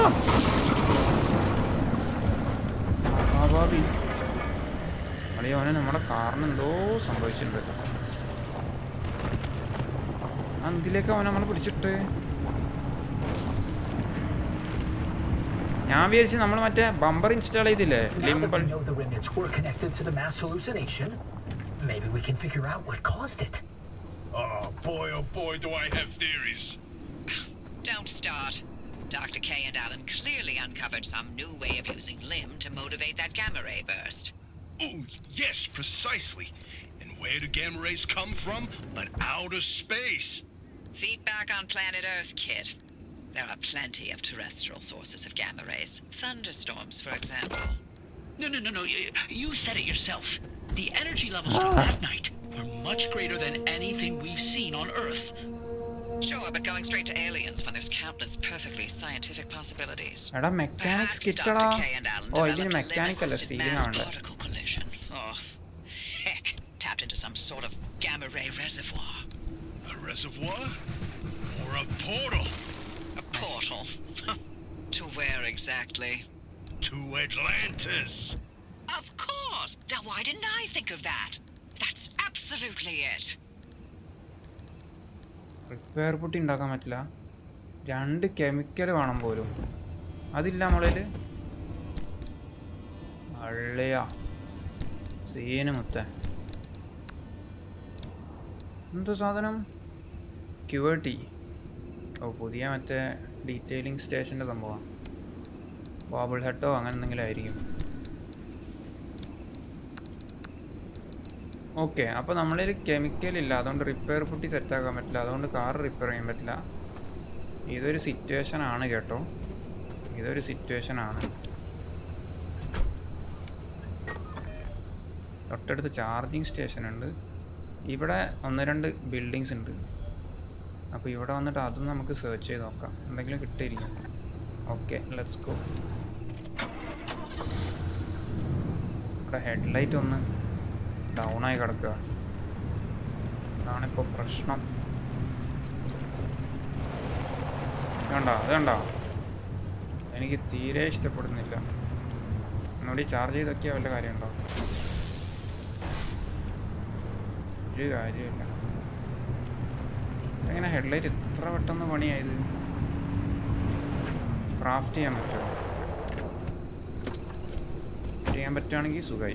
മഹാഭാവി അളിയ അവനെ നമ്മുടെ കാറിന് എന്തോ സംഭവിച്ചിട്ടുണ്ട് ആ എന്തിലേക്ക് അവനെ നമ്മൾ പിടിച്ചിട്ട് ഞാൻ വിചാരിച്ചു നമ്മൾ മറ്റേ ബമ്പർ ഇൻസ്റ്റാൾ ചെയ്തില്ലേ Now that limbal we know the remnants were connected to the mass hallucination, maybe we can figure out what caused it. Oh boy, oh boy, do I have theories. Don't start. Dr. K and Alan clearly uncovered some new way of using LIM to motivate that gamma ray burst. Oh, yes, precisely. And where do gamma rays come from? But outer space. Feedback on planet Earth, kid. There are plenty of terrestrial sources of gamma rays. Thunderstorms, for example. No, no, no, no. y- You said it yourself. The energy levels from that night were much greater than anything we've seen on Earth. Sure, but going straight to aliens when there's countless perfectly scientific possibilities. എടാ mechanics Perhaps കിട്ടടാ Dr. K and Alan ഓ ഇതിന് developed a mechanic അല്ല limb-assisted sealing mass ആണ് particle collision. Oh, heck. Tapped into some sort of gamma ray reservoir. A reservoir? Or a portal? A portal. to where exactly? To Atlantis. Of course! Now, why didn't I think of that? That's absolutely it. Repair putty ഉണ്ടാക്കാൻ പറ്റില്ല രണ്ട് chemical വേണം പോലും അതില്ല നമ്മളിൽ അള്ളയ scene മുത്ത എന്താ സാധനം ക്യൂവേർട്ടി ഓ പുതിയ മറ്റേ ഡീറ്റെയിലിംഗ് സ്റ്റേഷൻ്റെ സംഭവമാണ് ബാബിൾ ഹെട്ടോ അങ്ങനെ എന്തെങ്കിലും ആയിരിക്കും ഓക്കെ അപ്പോൾ നമ്മളിൽ കെമിക്കൽ ഇല്ല അതുകൊണ്ട് റിപ്പയർ പുട്ടി സെറ്റാക്കാൻ പറ്റില്ല അതുകൊണ്ട് കാർ റിപ്പയർ ചെയ്യാൻ പറ്റില്ല ഇതൊരു സിറ്റുവേഷൻ ആണ് കേട്ടോ ഇതൊരു സിറ്റുവേഷൻ ആണ് തൊട്ടടുത്ത് ചാർജിങ് സ്റ്റേഷൻ ഉണ്ട് ഇവിടെ ഒന്ന് രണ്ട് ബിൽഡിങ്സ് ഉണ്ട് അപ്പോൾ ഇവിടെ വന്നിട്ട് അതും നമുക്ക് സെർച്ച് ചെയ്ത് നോക്കാം എന്തെങ്കിലും കിട്ടിയിരിക്കും ഓക്കെ ലെറ്റ്സ് ഗോ ഇവിടെ ഹെഡ്ലൈറ്റ് ഒന്ന് ഡൗൺ ആയി കിടക്കുക അതാണിപ്പോൾ പ്രശ്നം കണ്ടോ അത് കണ്ടോ എനിക്ക് തീരെ ഇഷ്ടപ്പെടുന്നില്ല ഒന്നുകൂടി ചാർജ് ചെയ്തൊക്കെയാ വല്ല കാര്യമുണ്ടോ ഒരു കാര്യമില്ല എങ്ങനെ ഹെഡ്ലൈറ്റ് ഇത്ര പെട്ടെന്ന് പണിയായത് ക്രാഫ്റ്റ് ചെയ്യാൻ പറ്റുമോ ചെയ്യാൻ പറ്റുകയാണെങ്കിൽ സുഖമായി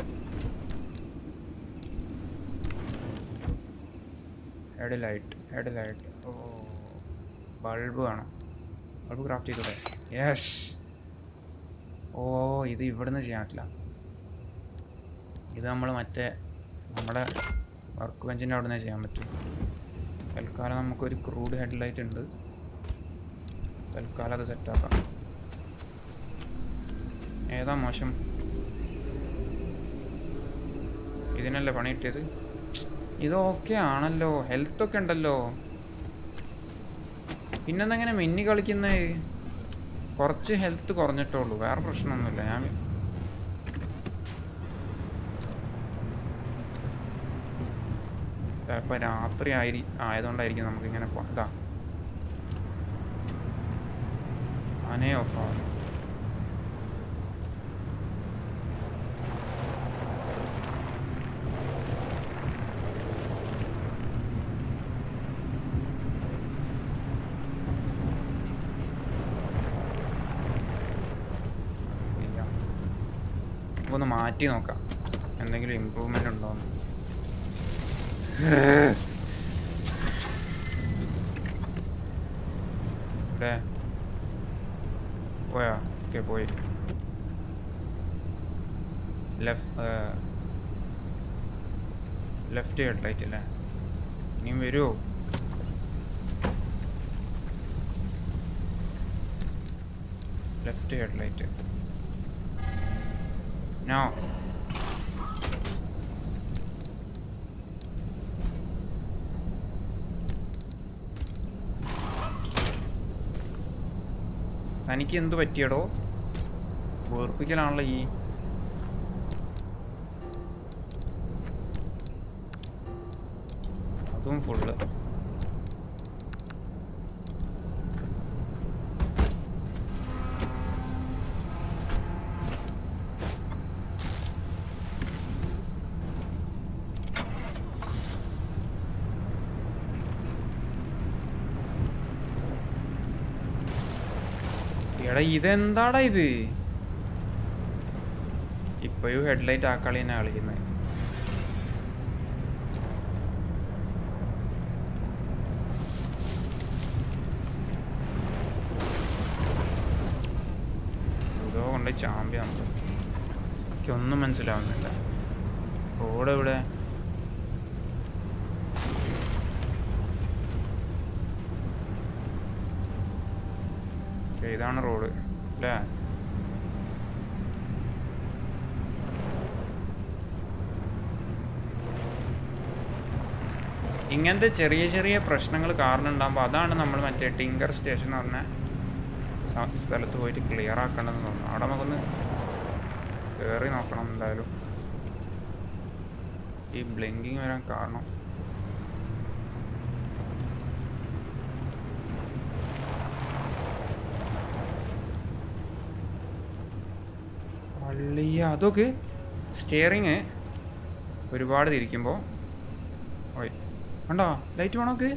ഹെഡ് ലൈറ്റ് ഹെഡ് ലൈറ്റ് ഓ ബൾബ് വേണം ബൾബ് ക്രാഫ്റ്റ് ചെയ്തൂടെ യെസ് ഓ ഇത് ഇവിടുന്ന് ചെയ്യാൻ പറ്റില്ല ഇത് നമ്മൾ മറ്റേ നമ്മുടെ വർക്ക് ബെഞ്ചിൻ്റെ അവിടെ നിന്ന് ചെയ്യാൻ പറ്റും തൽക്കാലം നമുക്കൊരു ക്രൂഡ് ഹെഡ് ലൈറ്റ് ഉണ്ട് തൽക്കാലം അത് സെറ്റാക്കാം ഏതാ മോശം ഇതിനല്ലേ പണി കിട്ടിയത് ഇത് ഓക്കെ ആണല്ലോ ഹെൽത്ത് ഒക്കെ ഉണ്ടല്ലോ പിന്നെന്തെങ്ങനെ മിന്നി കളിക്കുന്നത് കുറച്ച് ഹെൽത്ത് കുറഞ്ഞിട്ടുള്ളൂ വേറെ പ്രശ്നമൊന്നുമില്ല ഞാൻ ചിലപ്പോൾ രാത്രി ആയിരി ആയതുകൊണ്ടായിരിക്കും നമുക്കിങ്ങനെ പോ- ഇതാ അനേ ഓഫാണ് ഇല്ല നമുക്കൊന്ന് മാറ്റി നോക്കാം എന്തെങ്കിലും ഇമ്പ്രൂവ്മെൻ്റ് ഉണ്ടോന്ന് ഇവിടെ പോയാ ഓക്കെ പോയി ലെഫ്റ്റ് ലെഫ്റ്റ് ഹെഡ്ലൈറ്റ് അല്ലേ ഇനിയും വരുമോ ലെഫ്റ്റ് ഹെഡ്ലൈറ്റ് നോ തനിക്ക് എന്ത് പറ്റിയടോ വേർപ്പിക്കലാണല്ലോ ഈ അതും ഫുള്ള് എടാ ഇതെന്താടാ ഇത് ഇപ്പോഴും ഹെഡ്ലൈറ്റ് ആക്കളി തന്നെ കളിക്കുന്നത് ഇതോ കൊണ്ട് ചാമ്പ്യ നമ്മൾ എനിക്കൊന്നും മനസ്സിലാവുന്നില്ല റോഡ് എവിടെ Okay, ഇതാണ് റോഡ് അല്ലേ ഇങ്ങനത്തെ ചെറിയ ചെറിയ പ്രശ്നങ്ങൾ കാരണം ഉണ്ടാകുമ്പോൾ അതാണ് നമ്മൾ മറ്റേ ടിങ്കർ സ്റ്റേഷൻ എന്ന് പറഞ്ഞ സ- സ്ഥലത്ത് പോയിട്ട് ക്ലിയർ ആക്കേണ്ടതെന്ന് തോന്നുന്നു അവിടെ നമുക്കൊന്ന് കയറി നോക്കണം എന്തായാലും ഈ ബ്ലിങ്കിങ് വരാൻ കാരണം പള്ളിയ അതൊക്കെ സ്റ്റിയറിങ് ഒരുപാട് തിരിക്കുമ്പോൾ ഓയ് കണ്ടോ ലൈറ്റ് വേണോക്ക്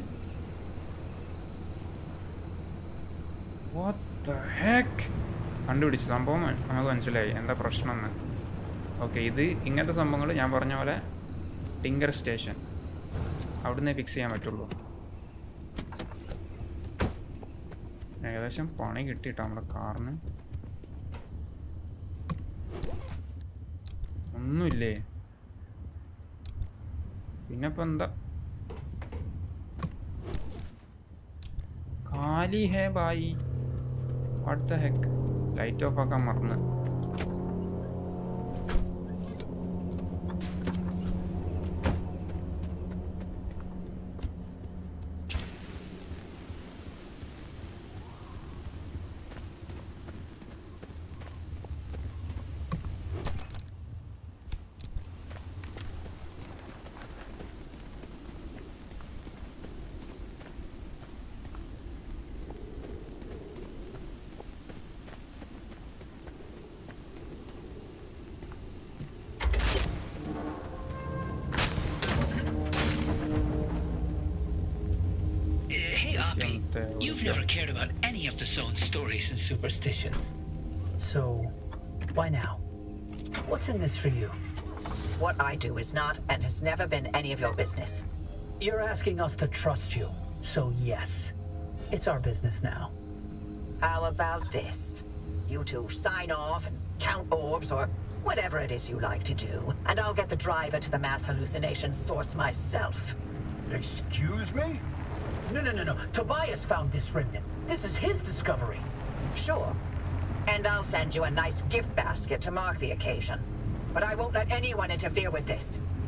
ഹെക്ക് കണ്ടുപിടിച്ചു സംഭവം നമുക്ക് മനസ്സിലായി എന്താ പ്രശ്നം എന്ന് ഓക്കെ ഇത് ഇങ്ങനത്തെ സംഭവങ്ങൾ ഞാൻ പറഞ്ഞ പോലെ ടിങ്കർ സ്റ്റേഷൻ അവിടുന്ന് ഫിക്സ് ചെയ്യാൻ പറ്റുള്ളൂ ഏകദേശം പണി കിട്ടിയിട്ടോ നമ്മുടെ കാറിന് ഒന്നുമില്ലേ പിന്നെ ഇപ്പൊ എന്താ കാലി ഹേ ബായി what the heck light off ആക്കാൻ മറന്ന് Uh, hey, Oppie. Don't, uh, You've yeah. never cared about any of the Zone stories and superstitions. So, why now? What's in this for you? What I do is not and has never been any of your business. You're asking us to trust you. So, yes, it's our business now. How about this? You two sign off and count orbs or whatever it is you like to do, and I'll get the driver to the mass hallucination source myself. Excuse me? No, no, no, no. Tobias found this remnant. This is his discovery. Sure. And I'll send you a nice gift basket to mark the occasion. But I won't let anyone interfere with this.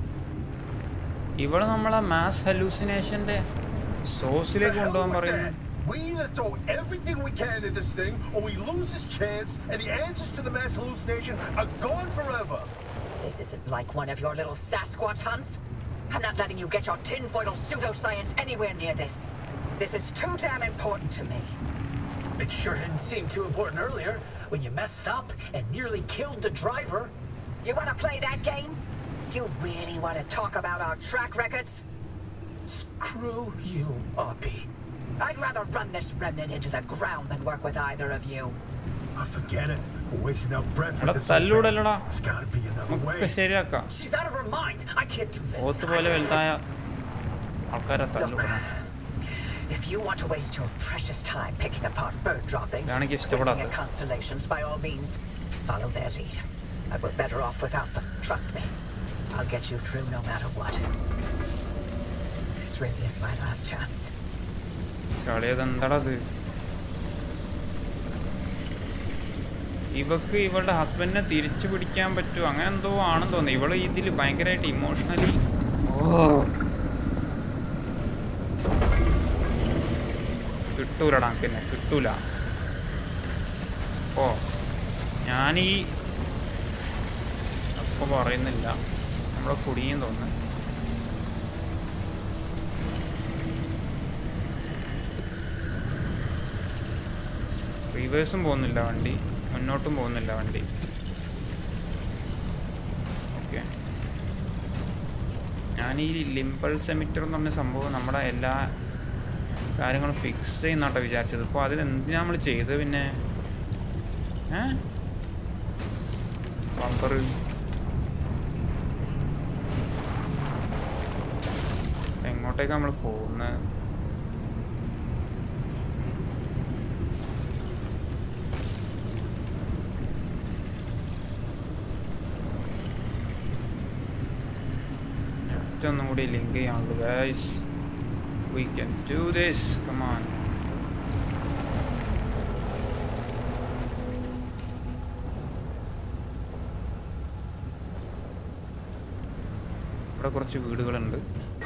ഇവിടെ നമ്മളെ mass ഹലൂസിനേഷന്റെ സോഴ്സിലേക്ക് The hell കൊണ്ടുപോകാൻ with പറയുന്നു that. We either throw everything we can at this thing, or we lose this chance, and the answers to the mass hallucination are gone forever. This isn't like one of your little Sasquatch hunts. I'm not letting you get your tinfoil pseudoscience anywhere near this. This is too damn important to me. It sure didn't seem too important earlier when you messed up and nearly killed the driver. You want to play that game? You really want to talk about our track records? Screw you, Oppie. I'd rather run this remnant into the ground than work with either of you. I forget it. We're wasting our breath എടാ with this. തല്ലൂടല്ലടാ There's gotta be another നമുക്ക് way. ശരിയാക്കാം She's out of her mind. I can't do this. ഓത്ത് പോലെ വലുതായ ആൾക്കാരെ തല്ലൂടണം If you want to waste your precious time picking apart bird droppings and ഇതാണെനിക്ക് squinting ഇഷ്ടപ്പെടാത്തത്. at constellations, by all means, follow their lead. I were better off without them, trust me. I'll get you through no matter what. This really is my last chance. കളിയത് എന്താടത് ഇവക്ക് ഇവളുടെ ഹസ്ബൻഡിനെ തിരിച്ചു പിടിക്കാൻ പറ്റുമോ അങ്ങനെ എന്തോ ആണെന്ന് തോന്നുന്നു ഇവള് ഇതിൽ ഭയങ്കരമായിട്ട് ഇമോഷണലി കിട്ടൂലടാ പിന്നെ കിട്ടൂല ഓ ഞാനീ അപ്പൊ പറയുന്നില്ല നമ്മളെ കുടിയും തോന്നുന്നു റിവേഴ്സും പോകുന്നില്ല വണ്ടി മുന്നോട്ടും പോകുന്നില്ല വണ്ടി ഓക്കെ ഞാൻ ഈ ലിംബൾ സെമിറ്റർ എന്ന് പറഞ്ഞ സംഭവം നമ്മുടെ എല്ലാ കാര്യങ്ങളും ഫിക്സ് ചെയ്യുന്നാട്ടോ വിചാരിച്ചത് ഇപ്പോൾ അതിൽ എന്തിനാ നമ്മൾ ചെയ്തത് പിന്നെ ഏ ബമ്പർ എങ്ങോട്ടേക്ക് നമ്മൾ പോകുന്നത് ഒന്നും കൂടി ലിങ്ക് ചെയ്യാനുള്ളൂ guys we can do this come on ഇവിടെ കുറച്ച് വീടുകളുണ്ട്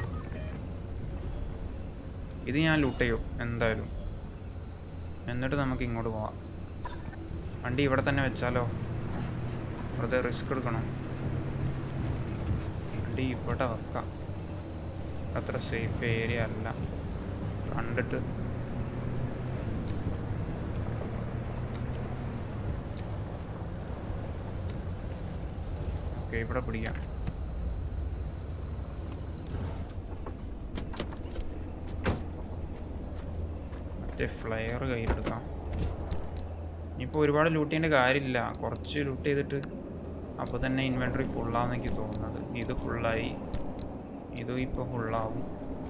ഇത് ഞാൻ ലൂട്ട് ചെയ്യും എന്തായാലും എന്നിട്ട് നമുക്ക് ഇങ്ങോട്ട് പോവാം വണ്ടി ഇവിടെ തന്നെ വെച്ചാലോ വെറുതെ റിസ്ക് എടുക്കണം വണ്ടി ഇവിടെ വെക്കാം അത്ര സേഫ് ഏരിയ അല്ല കണ്ടിട്ട് ഓക്കെ ഇവിടെ പിടിക്കാം മറ്റേ ഫ്ലെയർ കയ്യിലെടുക്കാം ഇനിയിപ്പോൾ ഒരുപാട് ലൂട്ട് ചെയ്യേണ്ട കാര്യമില്ല കുറച്ച് ലൂട്ട് ചെയ്തിട്ട് അപ്പോൾ തന്നെ ഇൻവെൻട്രി ഫുള്ളാന്ന് എനിക്ക് തോന്നുന്നത് ഇത് ഫുള്ളായി ഇതും ഇപ്പോൾ ഫുള്ളാവും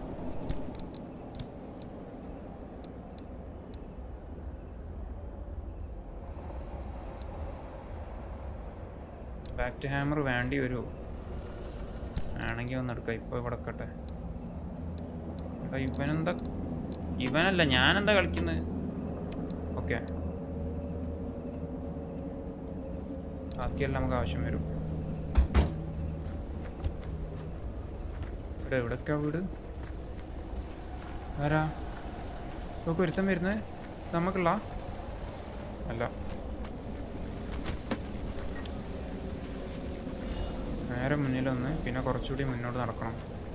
ബാക്ക് ടു ഹാമർ വേണ്ടി വരുമോ ആണെങ്കിൽ ഒന്ന് എടുക്കാം ഇപ്പോൾ ഇവിടെ വെക്കട്ടെ എടാ ഇവനെന്താ ഇവനല്ല ഞാനെന്താ കളിക്കുന്നത് ഓക്കെ ബാക്കിയെല്ലാം നമുക്ക് ആവശ്യം വരും ഇവിടെ എവിടൊക്കെയാ വീട് ആരാ നമുക്ക് ഒരുത്തം വരുന്നത് നമുക്കുള്ള അല്ല നേരെ മുന്നിലൊന്ന് പിന്നെ കുറച്ചുകൂടി മുന്നോട്ട് നടക്കണം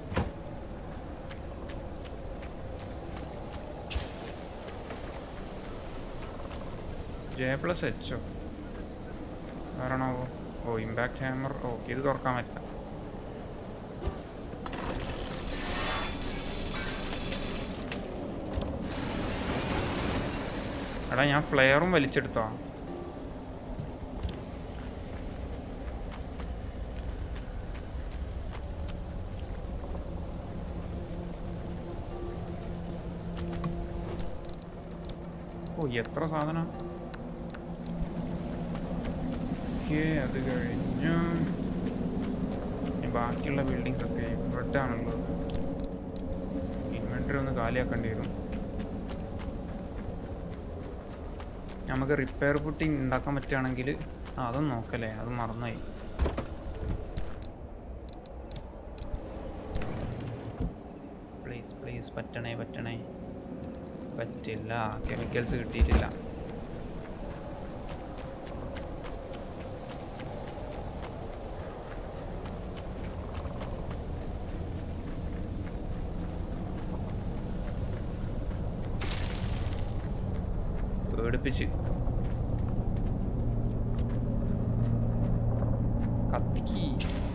ജെ പ്ലസ് എച്ചോ വേറെണാവോ ഓ ഇമ്പാക്ട് ഹാമർ ഓ ഇത് തുറക്കാൻ പറ്റില്ല എടാ ഞാൻ ഫ്ലെയറും വലിച്ചെടുത്തോ ഓ എത്ര സാധനം ഓക്കെ അത് കഴിഞ്ഞു ഇനി ബാക്കിയുള്ള ബിൽഡിങ്സ് ഒക്കെ ഇവിടെയാണുള്ളത് ഇൻവെൻറ്ററി ഒന്ന് കാലിയാക്കേണ്ടി വരും നമുക്ക് റിപ്പയർ പുട്ടിങ് ഉണ്ടാക്കാൻ പറ്റുകയാണെങ്കിൽ ആ അതും നോക്കല്ലേ അത് മറന്നുപോയി പ്ലീസ് പ്ലീസ് പറ്റണേ പറ്റണേ പറ്റില്ല കെമിക്കൽസ് കിട്ടിയിട്ടില്ല പേടിപ്പിച്ച് കത്തിക്ക്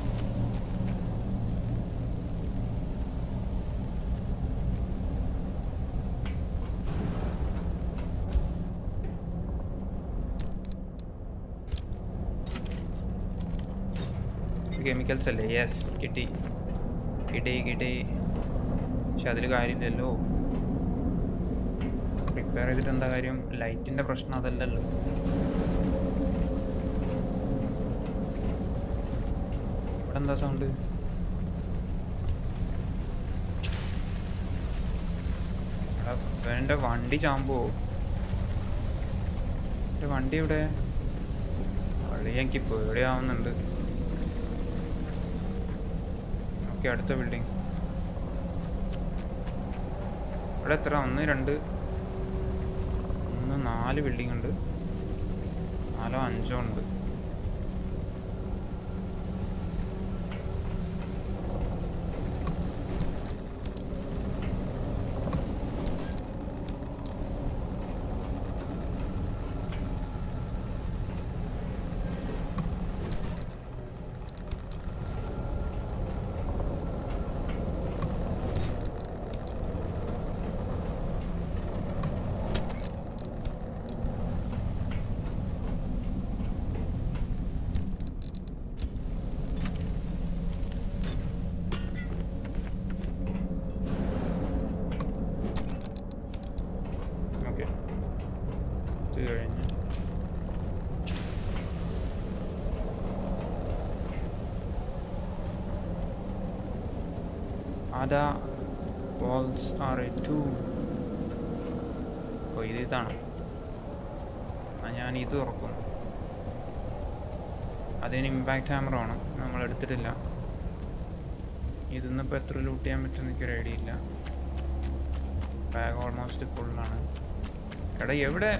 കെമിക്കൽസ് അല്ലേ യെസ് കിട്ടി കിട്ടി കിട്ടി പക്ഷെ അതിൽ കാര്യമില്ലല്ലോ റിപ്പയർ ചെയ്തിട്ട് എന്താ കാര്യം ലൈറ്റിൻ്റെ പ്രശ്നം അതല്ലല്ലോ ഇവിടെ അവിടെ എന്താ സൗണ്ട് എൻ്റെ വണ്ടി ചാമ്പോ എൻ്റെ വണ്ടി ഇവിടെ വഴി എനിക്ക് പേടിയാവുന്നുണ്ട് ഓക്കെ അടുത്ത ബിൽഡിംഗ് ഇവിടെ എത്ര ഒന്ന് രണ്ട് മൂന്ന് നാല് ബിൽഡിംഗ് ഉണ്ട് നാലോ അഞ്ചോ ഉണ്ട് ഓക്കെ ഇത് കഴിഞ്ഞ് അതാ വാൾസ് ആർ എ ടു ഓ ഇത് ഇതാണ് ആ ഞാൻ ഇത് തുറക്കും അതിന് ഇമ്പാക്റ്റ് ഹാമറാണ് നമ്മൾ എടുത്തിട്ടില്ല ഇതിന്നിപ്പോൾ എത്ര ലൂട്ട് ചെയ്യാൻ പറ്റുമെന്ന് എനിക്കൊരു ഐഡിയ ഇല്ല ബാഗ് ഓൾമോസ്റ്റ് ഫുള്ളാണ് എടാ എവിടെ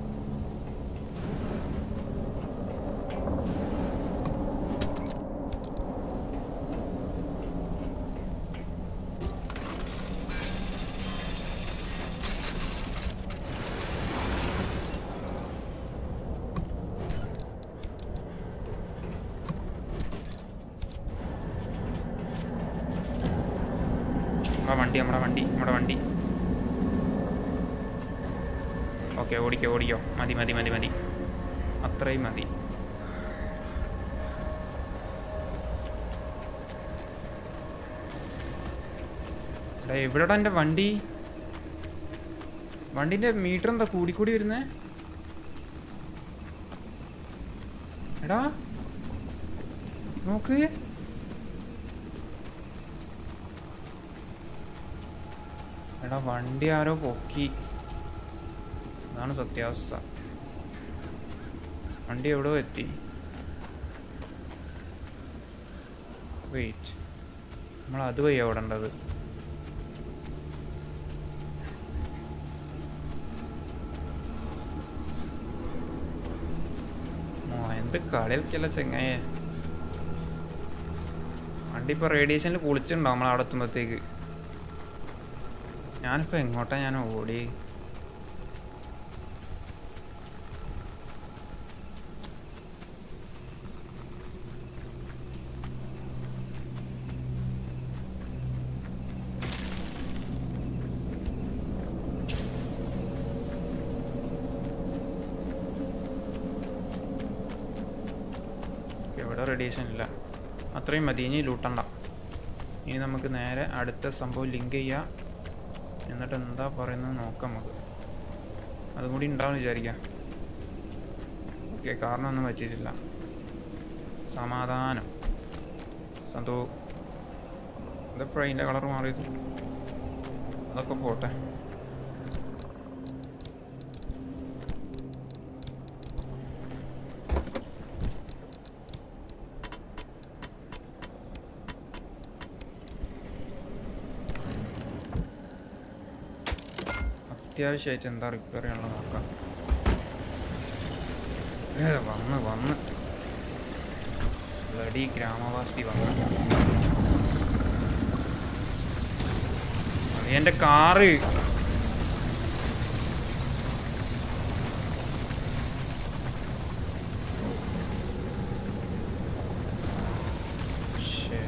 നമ്മുടെ വണ്ടി നമ്മുടെ വണ്ടി നമ്മുടെ വണ്ടി ഓക്കെ ഓടിക്കോ ഓടിക്കോ മതി മതി മതി മതി അത്രയും മതി എടാ എവിടെടാ എൻ്റെ വണ്ടി വണ്ടിൻ്റെ മീറ്റർ എന്താ കൂടിക്കൂടി വരുന്നേ എടാ നോക്ക് എടാ വണ്ടി ആരോ പൊക്കി അതാണ് സത്യാവസ്ഥ വണ്ടി എവിടെയോ എത്തി വെയിറ്റ് നമ്മൾ അതുവഴി ഓടേണ്ടത് ഓ എന്ത് കളിയൊക്കെയല്ല ചെങ്ങായേ വണ്ടി ഇപ്പോൾ റേഡിയേഷനിൽ കുളിച്ചിട്ടുണ്ടാവും നമ്മൾ അവിടെ എത്തുമ്പോഴത്തേക്ക് ഞാനിപ്പോൾ എങ്ങോട്ടാ ഞാൻ ഓടി ഇവിടെ റേഡിയേഷൻ ഇല്ല അത്രയും മതി ഇനി ലൂട്ടണ്ട ഇനി നമുക്ക് നേരെ അടുത്ത സംഭവം ലിങ്ക് ചെയ്യാം എന്നിട്ട് എന്താ പറയുന്നത് നോക്കാം നമുക്ക് അതും കൂടി ഉണ്ടാവും വിചാരിക്കാം ഓക്കെ കാരണമൊന്നും പറ്റിയിട്ടില്ല സമാധാനം സന്തോ ഇതെപ്പോഴും അതിൻ്റെ കളർ മാറിയത് അതൊക്കെ പോട്ടെ അത്യാവശ്യമായിട്ട് എന്താ റിപ്പയർ ചെയ്യാനുള്ള നോക്കാം ഏ, വന്ന് വന്ന് ബ്ലഡി ഗ്രാമവാസി വന്ന് അത് എൻ്റെ കാറ് ശ്ശേ.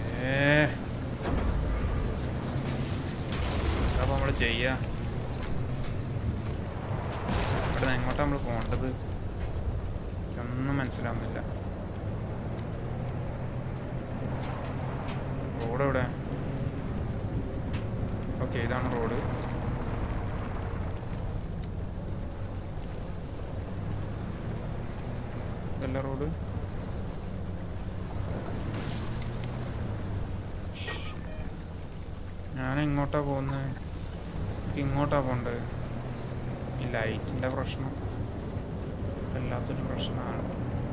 എന്താ നമ്മൾ ചെയ്യാ ഇവിടെ എങ്ങോട്ടാ നമ്മൾ പോകേണ്ടത് ഒന്നും മനസ്സിലാവുന്നില്ല റോഡ് എവിടെ ഓക്കെ ഇതാണ് റോഡ് ഇതല്ല റോഡ് എങ്ങോട്ടാ പോകുന്നത് ഇങ്ങോട്ടാ പോണ്ടത് ഈ ലൈറ്റിൻ്റെ പ്രശ്നം വല്ലാത്തൊരു പ്രശ്നമാണ്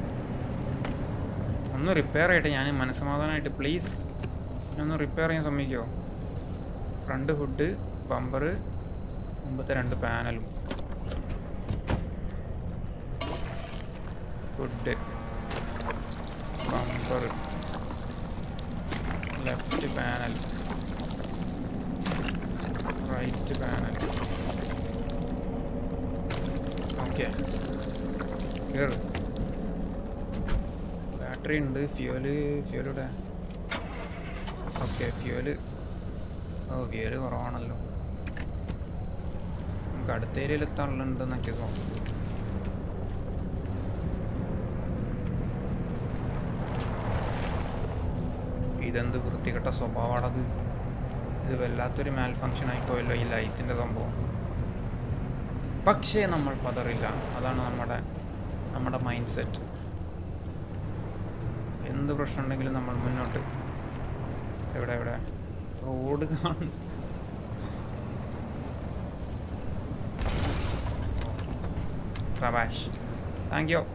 ഒന്ന് റിപ്പയർ ചെയ്യട്ടെ ഞാൻ മനസ്സമാധാനമായിട്ട് പ്ലീസ് ഒന്ന് റിപ്പയർ ചെയ്യാൻ സമ്മതിക്കുമോ ഫ്രണ്ട് ഹുഡ് ബമ്പർ മുമ്പത്തെ രണ്ട് പാനലും hood bumper left panel right panel okay കയറ് ബാറ്ററി ഉണ്ട് ഫ്യൂവല് ഫ്യൂവലിവിടെ ഓക്കെ ഫ്യൂവല് ഓ ഫ്യൂവല് കുറവാണല്ലോ നമുക്ക് അടുത്ത ഏരിയയിൽ എത്താനുള്ളതെന്നൊക്കെ തോന്നുന്നു ഇതെന്ത് വൃത്തികെട്ട സ്വഭാവമാണത് ഇത് വല്ലാത്തൊരു മാൽ ഫങ്ഷൻ ആയിപ്പോയല്ലോ ഈ ലൈറ്റിൻ്റെ സംഭവം പക്ഷേ നമ്മൾ പതറില്ല അതാണ് നമ്മുടെ നമ്മുടെ മൈൻഡ് സെറ്റ് എന്ത് പ്രശ്നം ഉണ്ടെങ്കിലും നമ്മൾ മുന്നോട്ട് എവിടെ എവിടെ റോഡ് കാണുന്നു പ്രഭാഷ് താങ്ക് യു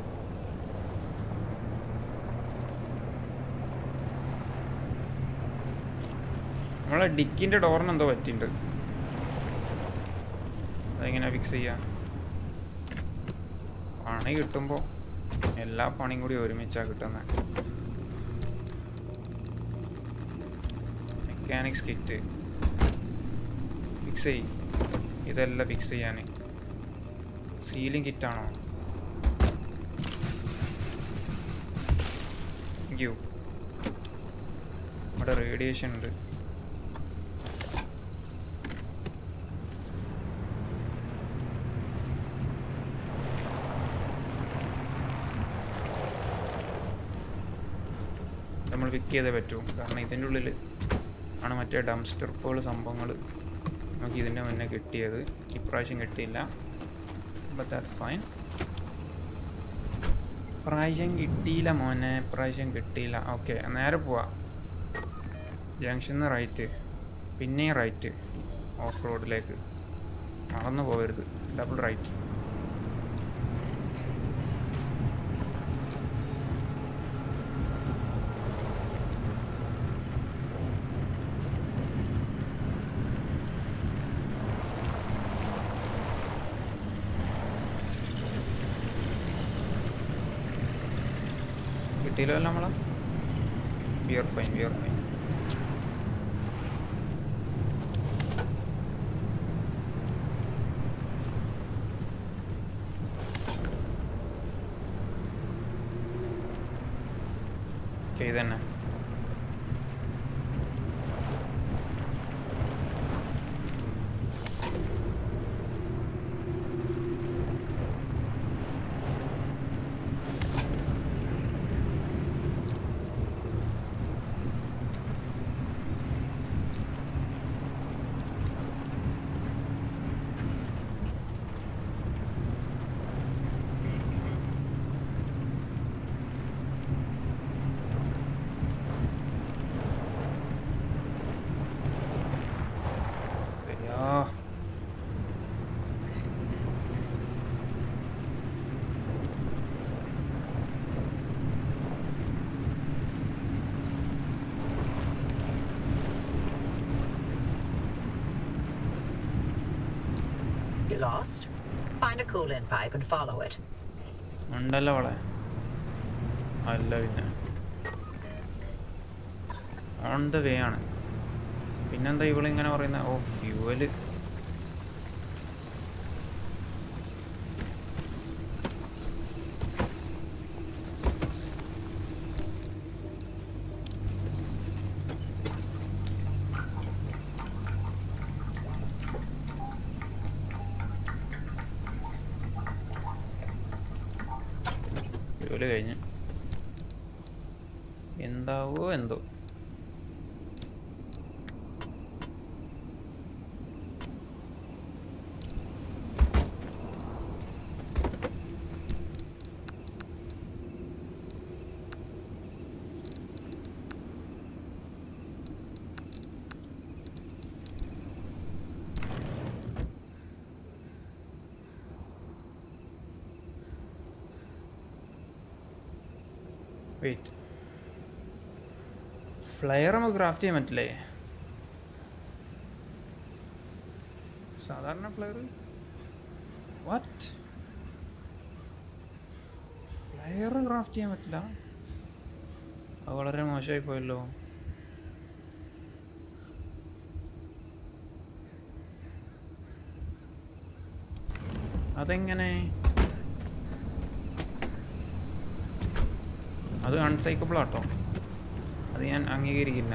നമ്മളെ ഡിക്കിൻ്റെ ഡോറിന് എന്തോ പറ്റിയിട്ടുണ്ട് അതെങ്ങനെ ഫിക്സ് ചെയ്യാം പണി കിട്ടുമ്പോൾ എല്ലാ പണിയും കൂടി ഒരുമിച്ചാണ് കിട്ടുന്നത് മെക്കാനിക്സ് കിറ്റ് ഫിക്സ് ചെയ് ഇതെല്ലാം ഫിക്സ് ചെയ്യാൻ സീലിംഗ് കിറ്റാണോ യു ഇവിടെ റേഡിയേഷൻ ഉണ്ട് നമ്മൾ പിക്ക് ചെയ്തേ പറ്റൂ കാരണം ഇതിൻ്റെ ഉള്ളിൽ ആണ് മറ്റേ ഡംസ്റ്റർപ്പുകൾ സംഭവങ്ങൾ നമുക്ക് ഇതിൻ്റെ മുന്നേ കിട്ടിയത് ഇപ്രാവശ്യം കിട്ടിയില്ല ബട്ട് ദാറ്റ്സ് ഫൈൻ പ്രാവശ്യം കിട്ടിയില്ല മോനെ പ്രാവശ്യം കിട്ടിയില്ല ഓക്കെ നേരെ പോവാം ജംഗ്ഷന്ന് റൈറ്റ് പിന്നെയും റൈറ്റ് ഓഫ് റോഡിലേക്ക് മറന്നു പോകരുത് ഡബിൾ റൈറ്റ് കിട്ടിയില്ലോ നമ്മളെ beer fine beer fine okay ഇതന്നെ ശരിയാ You lost? Find a cool-in pipe and follow it. ഉണ്ടല്ലോ അവളെ അല്ല പിന്നെ ഓൺ ദ വേ ആണ് പിന്നെന്താ ഇവളിങ്ങനെ പറയുന്ന ഓ ഫ്യൂവല് ഫ്യൂവല് കഴിഞ്ഞ് എന്താവോ എന്തോ വെയിറ്റ് ഫ്ലയർ നമുക്ക് ക്രാഫ്റ്റ് ചെയ്യാൻ പറ്റില്ലേ സാധാരണ ഫ്ലയർ വാറ്റ് ഫ്ലയർ ക്രാഫ്റ്റ് ചെയ്യാൻ പറ്റില്ല അത് വളരെ മോശമായി പോയല്ലോ അതെങ്ങനെ അത് അൺസൈക്കബിൾ ആട്ടോ അത് ഞാൻ അംഗീകരിക്കില്ല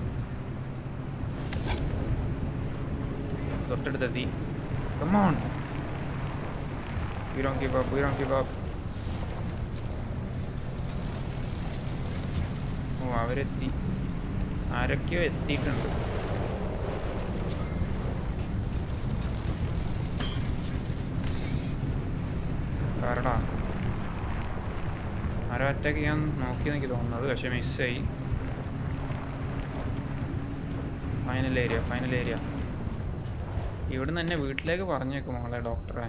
തൊട്ടടുത്തെത്തി come on We don't give up, we don't give up. ഓ അവരെത്തി ആരൊക്കെയോ എത്തിയിട്ടുണ്ട് കാരടാ ആരോ അറ്റാക്ക് ചെയ്യാൻ നോക്കി എനിക്ക് തോന്നുന്നത് പക്ഷെ മിസ്സായി ഫൈനൽ ഏരിയ ഫൈനൽ ഏരിയ ഇവിടുന്ന് എന്നെ വീട്ടിലേക്ക് പറഞ്ഞേക്കും മോളെ ഡോക്ടറെ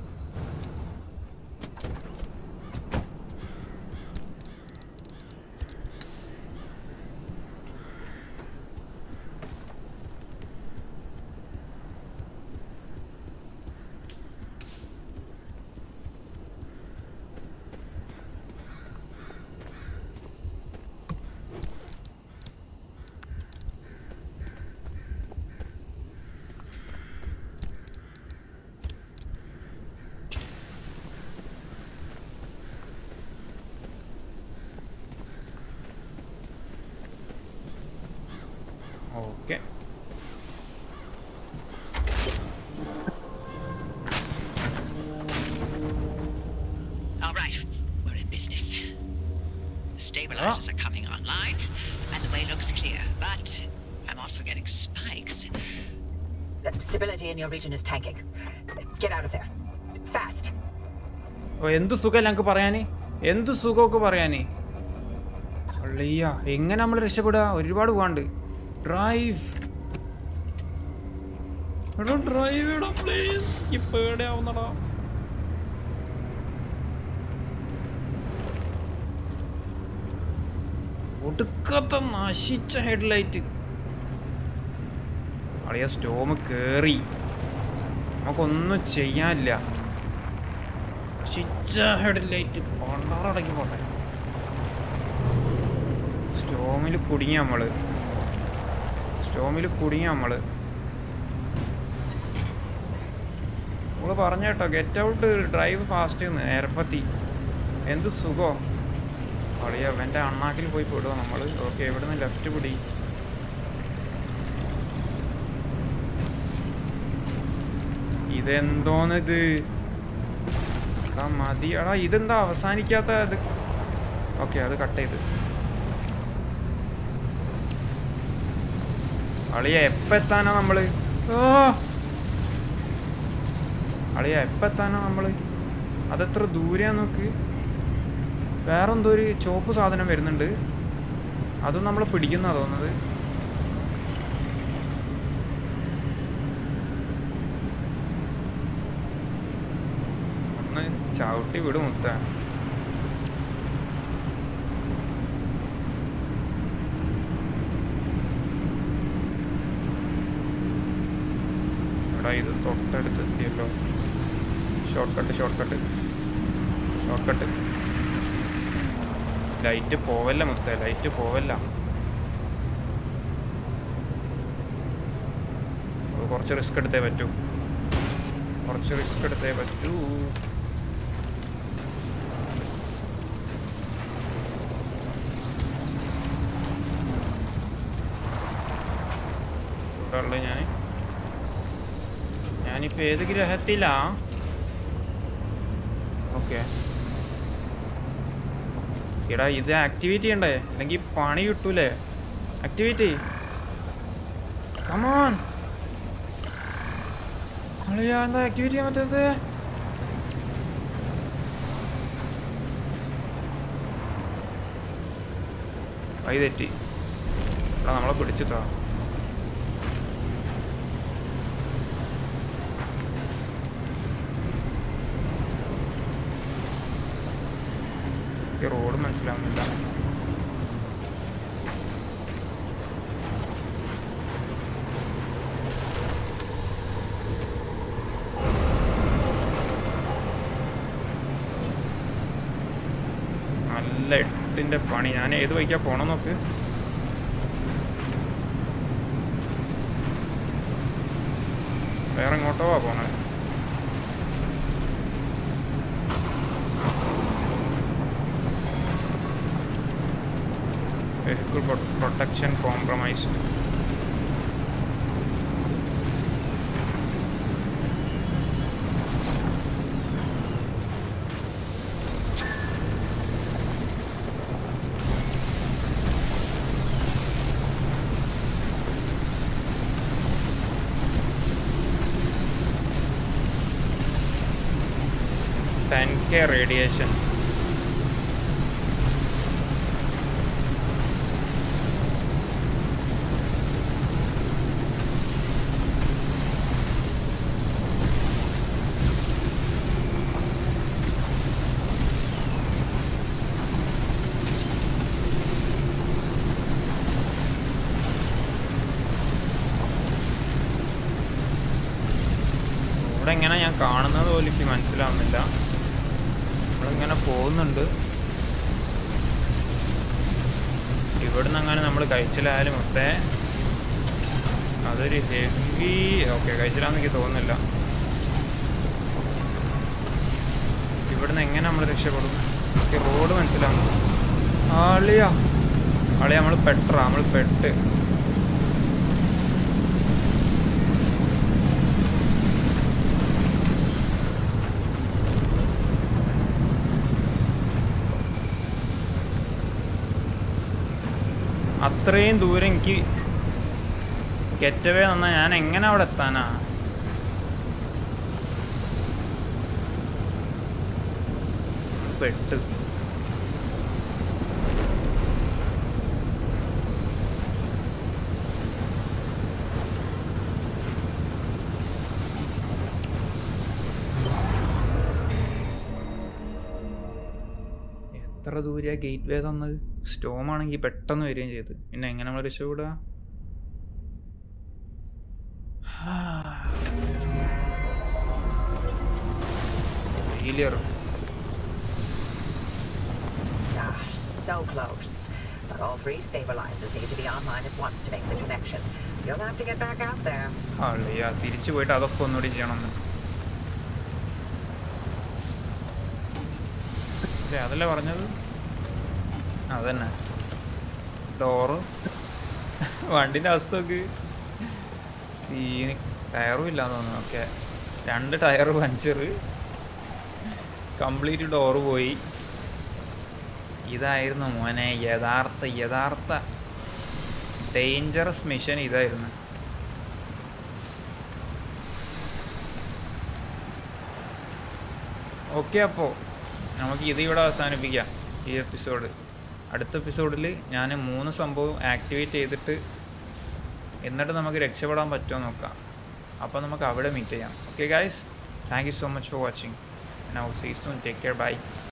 okay All right, we're in business. The stabilizers are coming online, and the way looks clear. But I'm also getting spikes. The stability in your region is tanking. Get out of there. Fast. ഓ എന്ത് സുഖം ഞങ്ങൾക്ക് പറയാന് എന്ത് സുഖമൊക്കെ പറയാന് അള്ളയ്യ എങ്ങനെ നമ്മൾ രക്ഷപ്പെടുക ഒരുപാട് പോകാണ്ട് ഡ്രൈവ് എടോ ഡ്രൈവ് ചെയ്യടാ പ്ലീസ് ഇപ്പൊ എവിടെയാവുന്നടാ ഒടുക്കത്തെ നശിച്ച ഹെഡ്ലൈറ്റ് അളിയ സ്റ്റോം കേറി നമുക്കൊന്നും ചെയ്യാനില്ല നശിച്ച ഹെഡ്ലൈറ്റ് പണ്ടാറടക്കി പോട്ടെ സ്റ്റോമിൽ കുടുങ്ങി നമ്മള് സ്റ്റോമിൽ കുടുങ്ങി നമ്മള് നമ്മള് പറഞ്ഞ കേട്ടോ ഗെറ്റ് ഔട്ട് ഡ്രൈവ് ഫാസ്റ്റ് നേരപ്പത്തി എന്ത് സുഖോ അളിയ അവൻ്റെ അണ്ണാക്കിൽ പോയി പെടുവോ നമ്മള് ഓക്കെ ഇവിടുന്ന് ലെഫ്റ്റ് പിടി ഇതെന്തോന്നിത് എടാ മതി എടാ ഇതെന്താ അവസാനിക്കാത്ത ഇത് ഓക്കെ അത് കട്ട് ചെയ്ത് അളിയ എപ്പ എത്താനാ നമ്മള് ഓ അളിയ എപ്പ എത്താനാ നമ്മള് അതെത്ര ദൂരെയാ നോക്ക് വേറെന്തോ ഒരു ചോപ്പ് സാധനം വരുന്നുണ്ട് അതും നമ്മളെ പിടിക്കുന്ന തോന്നുന്നത് ഒന്ന് ചവിട്ടി വിടും മുത്ത എടാ ഇത് തൊട്ടടുത്ത് എത്തിയല്ലോ short cut short cut short cut light പോവല്ല മുത്ത ലൈറ്റ് പോവല്ല അത് കുറച്ച് റിസ്ക് എടുത്തേ പറ്റൂ കുറച്ച് റിസ്ക് എടുത്തേ പറ്റൂ ഉള്ളത് ഞാൻ ഞാനിപ്പോൾ ഏത് ഗ്രഹത്തിലാ ഓക്കെ എടാ ഇത് ആക്ടിവേറ്റ് ചെയ്യണ്ടേ അല്ലെങ്കിൽ പണി കിട്ടൂലേ ആക്ടിവേറ്റ് കമോൺ കളിയാ എന്താ ആക്ടിവേറ്റ് ചെയ്യാൻ പറ്റാത്തത് വഴി തെറ്റി എടാ നമ്മളെ പിടിച്ചിട്ടാ റോഡ് മനസ്സിലാവുന്നില്ല എൻ്റെ പണി ഞാൻ ഏത് വഴിക്കാ പോണം നോക്ക് വേറെ എങ്ങോട്ടോ പോണത് vehicle protection compromised ten K radiation ഇവിടെ എങ്ങനെ ഞാൻ കാണുന്നത് പോലും എനിക്ക് മനസ്സിലാവുന്നില്ല നമ്മളിങ്ങനെ പോകുന്നുണ്ട് ഇവിടുന്ന് അങ്ങനെ നമ്മൾ കഴിച്ചിലായാലും മൊത്തേ അതൊരു ഹെവി ഓക്കെ കഴിച്ചില്ലാന്ന് എനിക്ക് തോന്നുന്നില്ല ഇവിടുന്ന് എങ്ങനെ നമ്മൾ രക്ഷപ്പെടും എനിക്ക് റോഡ് മനസ്സിലാവുന്നു ആളിയാ ആളിയാ നമ്മൾ പെട്ടറാ നമ്മൾ പെട്ട് അത്രയും ദൂരം എനിക്ക് ഗെറ്റവേ തന്നാൽ ഞാൻ എങ്ങനെ അവിടെ എത്താനാ പെട്ട് എത്ര ദൂരെയാ ഗേറ്റ് വേ തന്നത് സ്റ്റോം ആണെങ്കിൽ പെട്ടെന്ന് വരികയും ചെയ്ത് പിന്നെ എങ്ങനെ നമ്മൾ രക്ഷപ്പെടുക failure Ah, so close. But all three stabilizers need to be online at once to make the connection. You'll have to get back out there. അല്ലയ്യ തിരിച്ചു പോയിട്ട് അതൊക്കെ ഒന്നുകൂടി ചെയ്യണമെന്ന് ഏ, അതല്ലേ പറഞ്ഞത് അതന്നെ ഡോറ് വണ്ടിൻ്റെ അവസ്ഥ നോക്ക് സീന് ടയറും ഇല്ലാന്ന് തോന്നുന്നു ഓക്കെ രണ്ട് ടയർ പഞ്ചർ കംപ്ലീറ്റ് ഡോറ് പോയി ഇതായിരുന്നു മോനെ യഥാർത്ഥ യഥാർത്ഥ ഡേഞ്ചറസ് മിഷൻ ഇതായിരുന്നു ഓക്കെ അപ്പോൾ നമുക്ക് ഇത് ഇവിടെ അവസാനിപ്പിക്കാം ഈ എപ്പിസോഡ് അടുത്ത എപ്പിസോഡിൽ ഞാൻ മൂന്ന് സംഭവം ആക്ടിവേറ്റ് ചെയ്തിട്ട് എന്നിട്ട് നമുക്ക് രക്ഷപ്പെടാൻ പറ്റുമോ നോക്കാം അപ്പോൾ നമുക്ക് അവിടെ മീറ്റ് ചെയ്യാം okay guys thank you so much for watching now see soon take care by